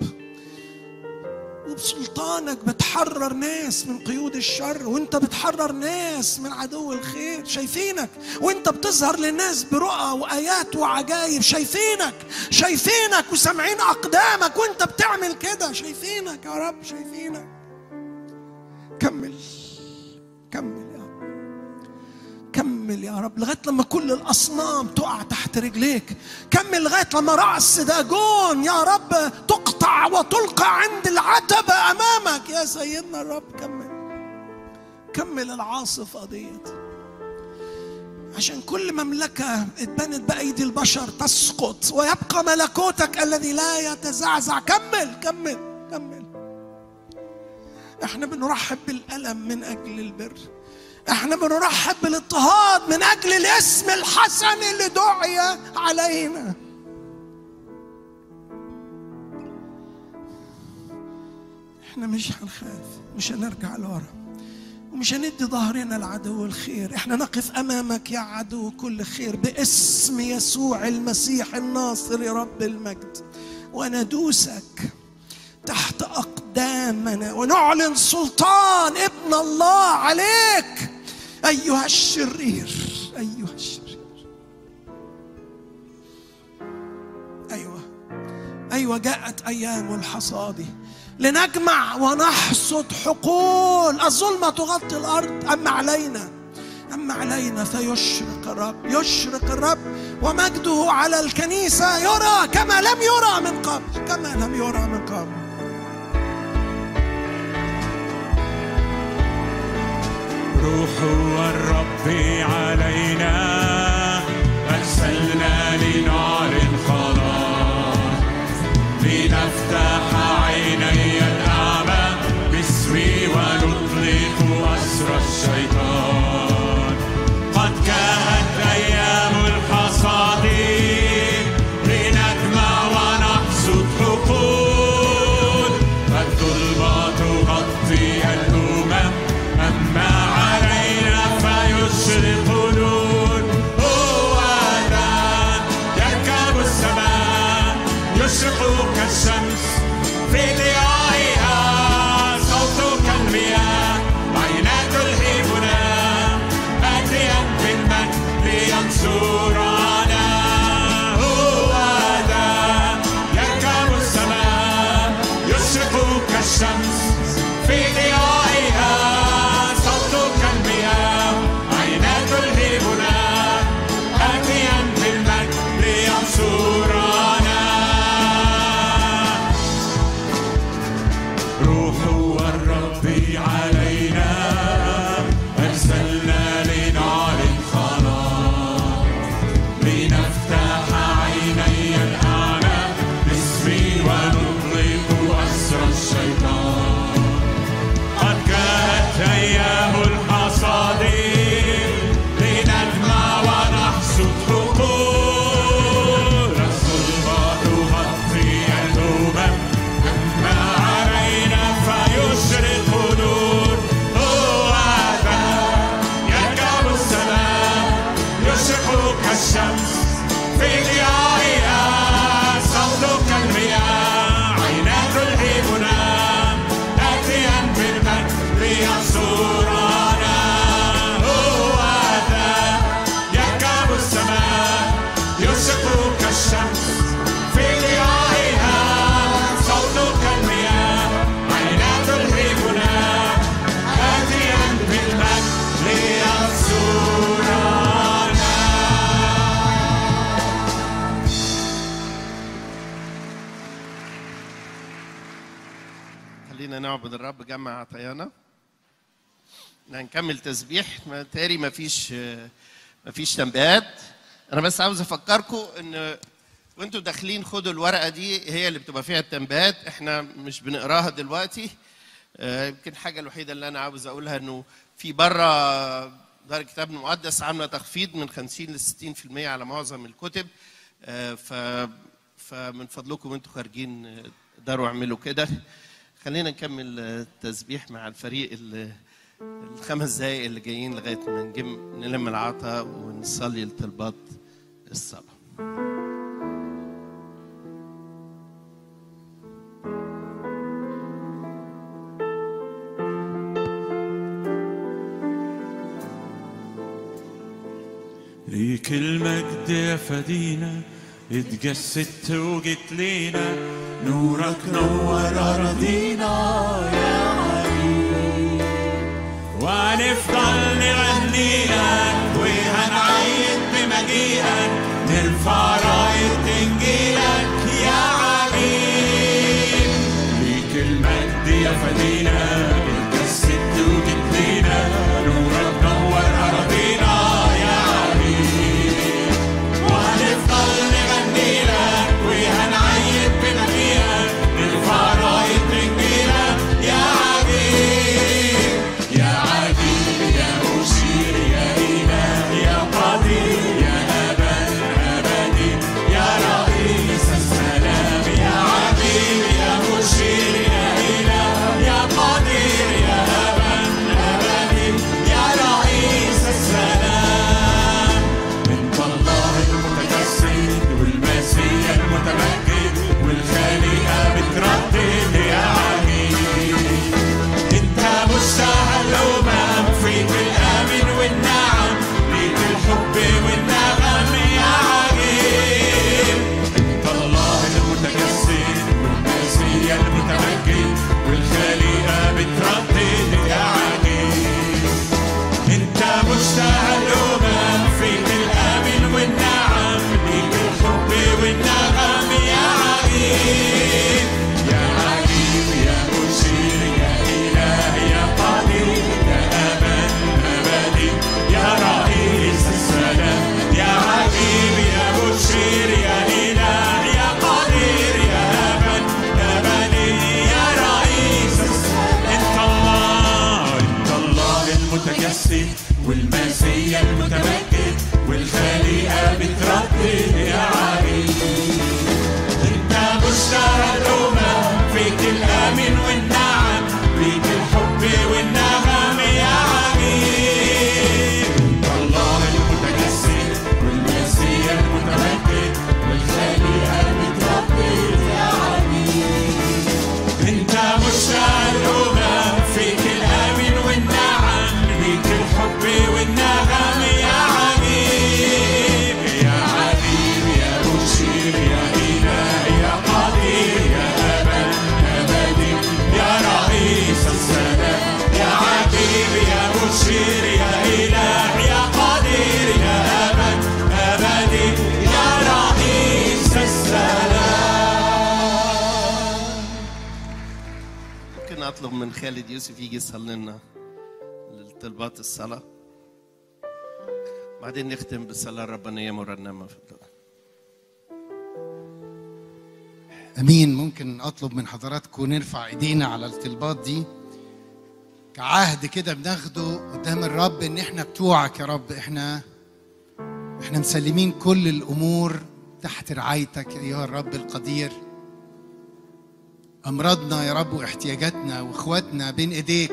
وبسلطانك بتحرر ناس من قيود الشر وانت بتحرر ناس من عدو الخير شايفينك وانت بتظهر للناس برؤى وايات وعجائب شايفينك شايفينك وسامعين اقدامك وانت بتعمل كده شايفينك يا رب شايفينك كمل كمل يا رب كمل يا رب لغايه لما كل الاصنام تقع تحت رجليك كمل لغايه لما راس داجون يا رب تقطع وتلقى عند العتبه امامك يا سيدنا الرب كمل كمل العاصفه ديت عشان كل مملكة اتبنت بأيدي البشر تسقط ويبقى ملكوتك الذي لا يتزعزع كمل كمل كمل احنا بنرحب بالألم من أجل البر احنا بنرحب بالاضطهاد من أجل الاسم الحسن اللي دعي علينا احنا مش هنخاف مش هنرجع لورا ومش هندي ظهرنا لعدو الخير احنا نقف امامك يا عدو كل خير باسم يسوع المسيح الناصر رب المجد وندوسك تحت اقدامنا ونعلن سلطان ابن الله عليك ايها الشرير ايها الشرير ايوه ايوه جاءت ايام الحصاد لنجمع ونحصد حقول الظلمه تغطي الارض اما علينا اما علينا فيشرق الرب يشرق الرب ومجده على الكنيسه يرى كما لم يرى من قبل كما لم يرى من قبل روح الرب علينا أرسلنا لنعلن خلاص لنفتح عيني الأعمى باسمي ونطلق أسر الشيطان قد كانت أيام الحصاد لنجمع ونحصد حقول الظلمة تغطي الأمم أما علينا فيشرق نور هو ذا يركب السماء يشرق كالشمس في ضيائها صوت كالمياه عينات تلهبنا آتيا بالمجد لينصرنا هو ذا يركب السماء يشرق كالشمس في ضيائها صوت كالمياه عينات تلهبنا آتيا بالمجد لينصرنا روح الرب علينا أرسلنا لنعلن خلاص لنفتح عيني الأعمى باسمي ونطلق أسر الشيطان قد جاءت أيام الحصاد لنجمع ونحصد حقول الظلمة تغطي الأمم أما علينا فيشرق نور هو ذا يركب السماء يشرق كالشمس في ضيائها صوت كالمياه عينات تلهبنا آتيا بالمجد لينصرنا هو ذا يركب السماء يشرق كالشمس في ضيائها صوت كالمياه عينات تلهبنا آتيا بالمجد لينصرنا خلينا نعبد الرب جمع عطايانا هنكمل تسبيح ما تاري ما فيش ما فيش تنبيهات انا بس عاوز افكركم ان وانتوا داخلين خدوا الورقه دي هي اللي بتبقى فيها التنبيهات احنا مش بنقراها دلوقتي آه، يمكن الحاجه الوحيده اللي انا عاوز اقولها انه في بره دار الكتاب المقدس عامله تخفيض من 50 ل 60% على معظم الكتب آه، ف فمن فضلكم انتوا خارجين آه، قدروا اعملوا كده خلينا نكمل آه، التسبيح مع الفريق ال- الخمس دقايق اللي جايين لغايه ما نجم نلم العطا ونصلي لطلبات الصلاه ليك المجد يا فدينا اتجسدت وجيت لينا نورك نور أراضينا يا علي وهنفضل نغني لك وهنعيد بمجيئك نرفع راية إنجيلك يا علي ليك المجد يا فدينا اتجسدت وجيت لينا نورك نور أراضينا يا علي وهنفضل نغني لك وهنعيد بمجيئك نرفع راية إنجيلك يا عجيب يا عجيب يا مشير يا إله يا قدير يا أبد أبدي يا رئيس السلام يا عجيب يا مشير يا إله يا قدير يا أبد أبدي يا رئيس السلام انت الله المتجسد والمسيح المتمجد والخالقة بتردد يا عجيب انت مشتهى الامم فيك الامن والنعم ليك الحب والنغم يا عجيب انت الله المتجسد والمسيح المتمجد والخالقة بتردد يا عجيب انت مشتهى الامم فيك الامن والنعم ليك الحب والنغم يا عجيب يا عجيب يا مشير يا اله يا قدير يا ابد ابدي يا رئيس السلام يا عجيب يا مشير يا اله يا قدير يا ابد ابدي يا رئيس السلام انت الله انت الله المتجسد والمسيح المتمجد والخالقة بتردد يا عجيب انت مشتهى الامم فيك الامن والنعم فيك الحب والنغم يا عجيب انت الله المتجسد والمسيح المتمجد والخالقة بتردد يا عجيب انت مشتاق الامم فيك الامن والنعم ليك الحب والنغم يا عجيب يا عجيب يا مشير يا اله يا قدير يا ابد ابدي يا رئيس السلام يا عجيب يا مشير يا اله يا قدير يا ابد ابدي يا رئيس السلام ممكن اطلب من خالد يوسف يجي يصلي لنا لطلبات الصلاه بعدين نختم بالصلاه الربانيه مرنمه في الدعاء امين ممكن اطلب من حضراتكم نرفع ايدينا على الطلبات دي كعهد كده بناخده قدام الرب ان احنا بتوعك يا رب احنا احنا مسلمين كل الامور تحت رعايتك ايها الرب القدير امراضنا يا رب واحتياجاتنا واخواتنا بين ايديك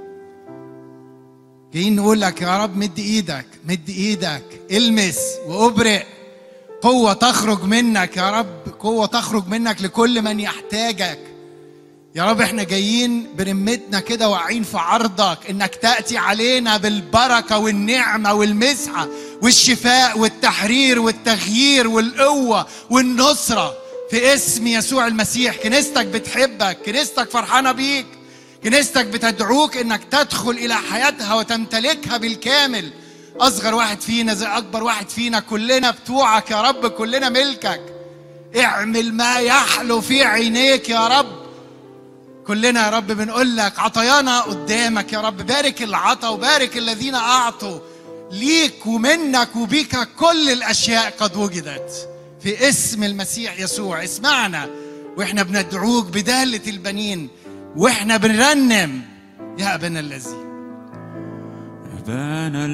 جايين نقول لك يا رب مد ايدك مد ايدك المس وابرئ قوة تخرج منك يا رب قوة تخرج منك لكل من يحتاجك يا رب احنا جايين برمتنا كده واقعين في عرضك انك تأتي علينا بالبركة والنعمة والمسحة والشفاء والتحرير والتغيير والقوة والنصرة في اسم يسوع المسيح كنيستك بتحبك كنيستك فرحانة بيك كنيستك بتدعوك انك تدخل الى حياتها وتمتلكها بالكامل اصغر واحد فينا زي اكبر واحد فينا كلنا بتوعك يا رب كلنا ملكك اعمل ما يحلو في عينيك يا رب كلنا يا رب بنقول لك عطايانا قدامك يا رب بارك العطا وبارك الذين اعطوا ليك ومنك وبيك كل الاشياء قد وجدت في اسم المسيح يسوع اسمعنا واحنا بندعوك بدالة البنين واحنا بنرنم يا ابنا الذي أبانا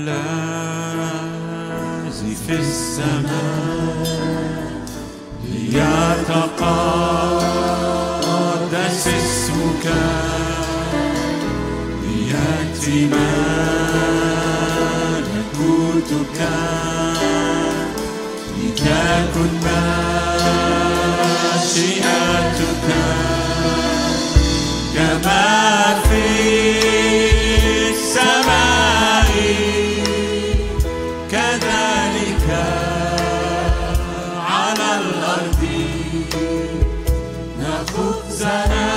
الذي في السماء ليتقدس اسمك ليأتي ملكوتك لتكن مشيئتك كما في السماء كذلك على الأرض خبزنا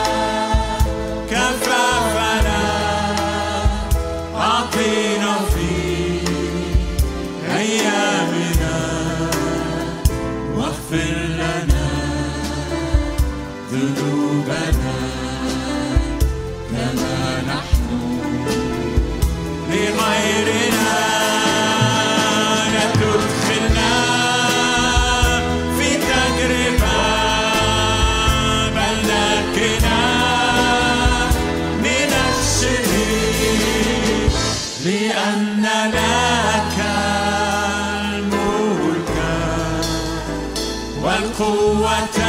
كفافنا أعطينا في أيامنا واغفر لنا ذنوبنا كما نحن لغيرنا لا تدخلنا في تجربة بل نجنا من الشرير لأن لك الملك والقوة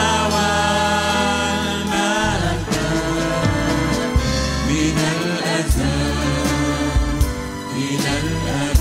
والمجد من الأزل إلى الأبد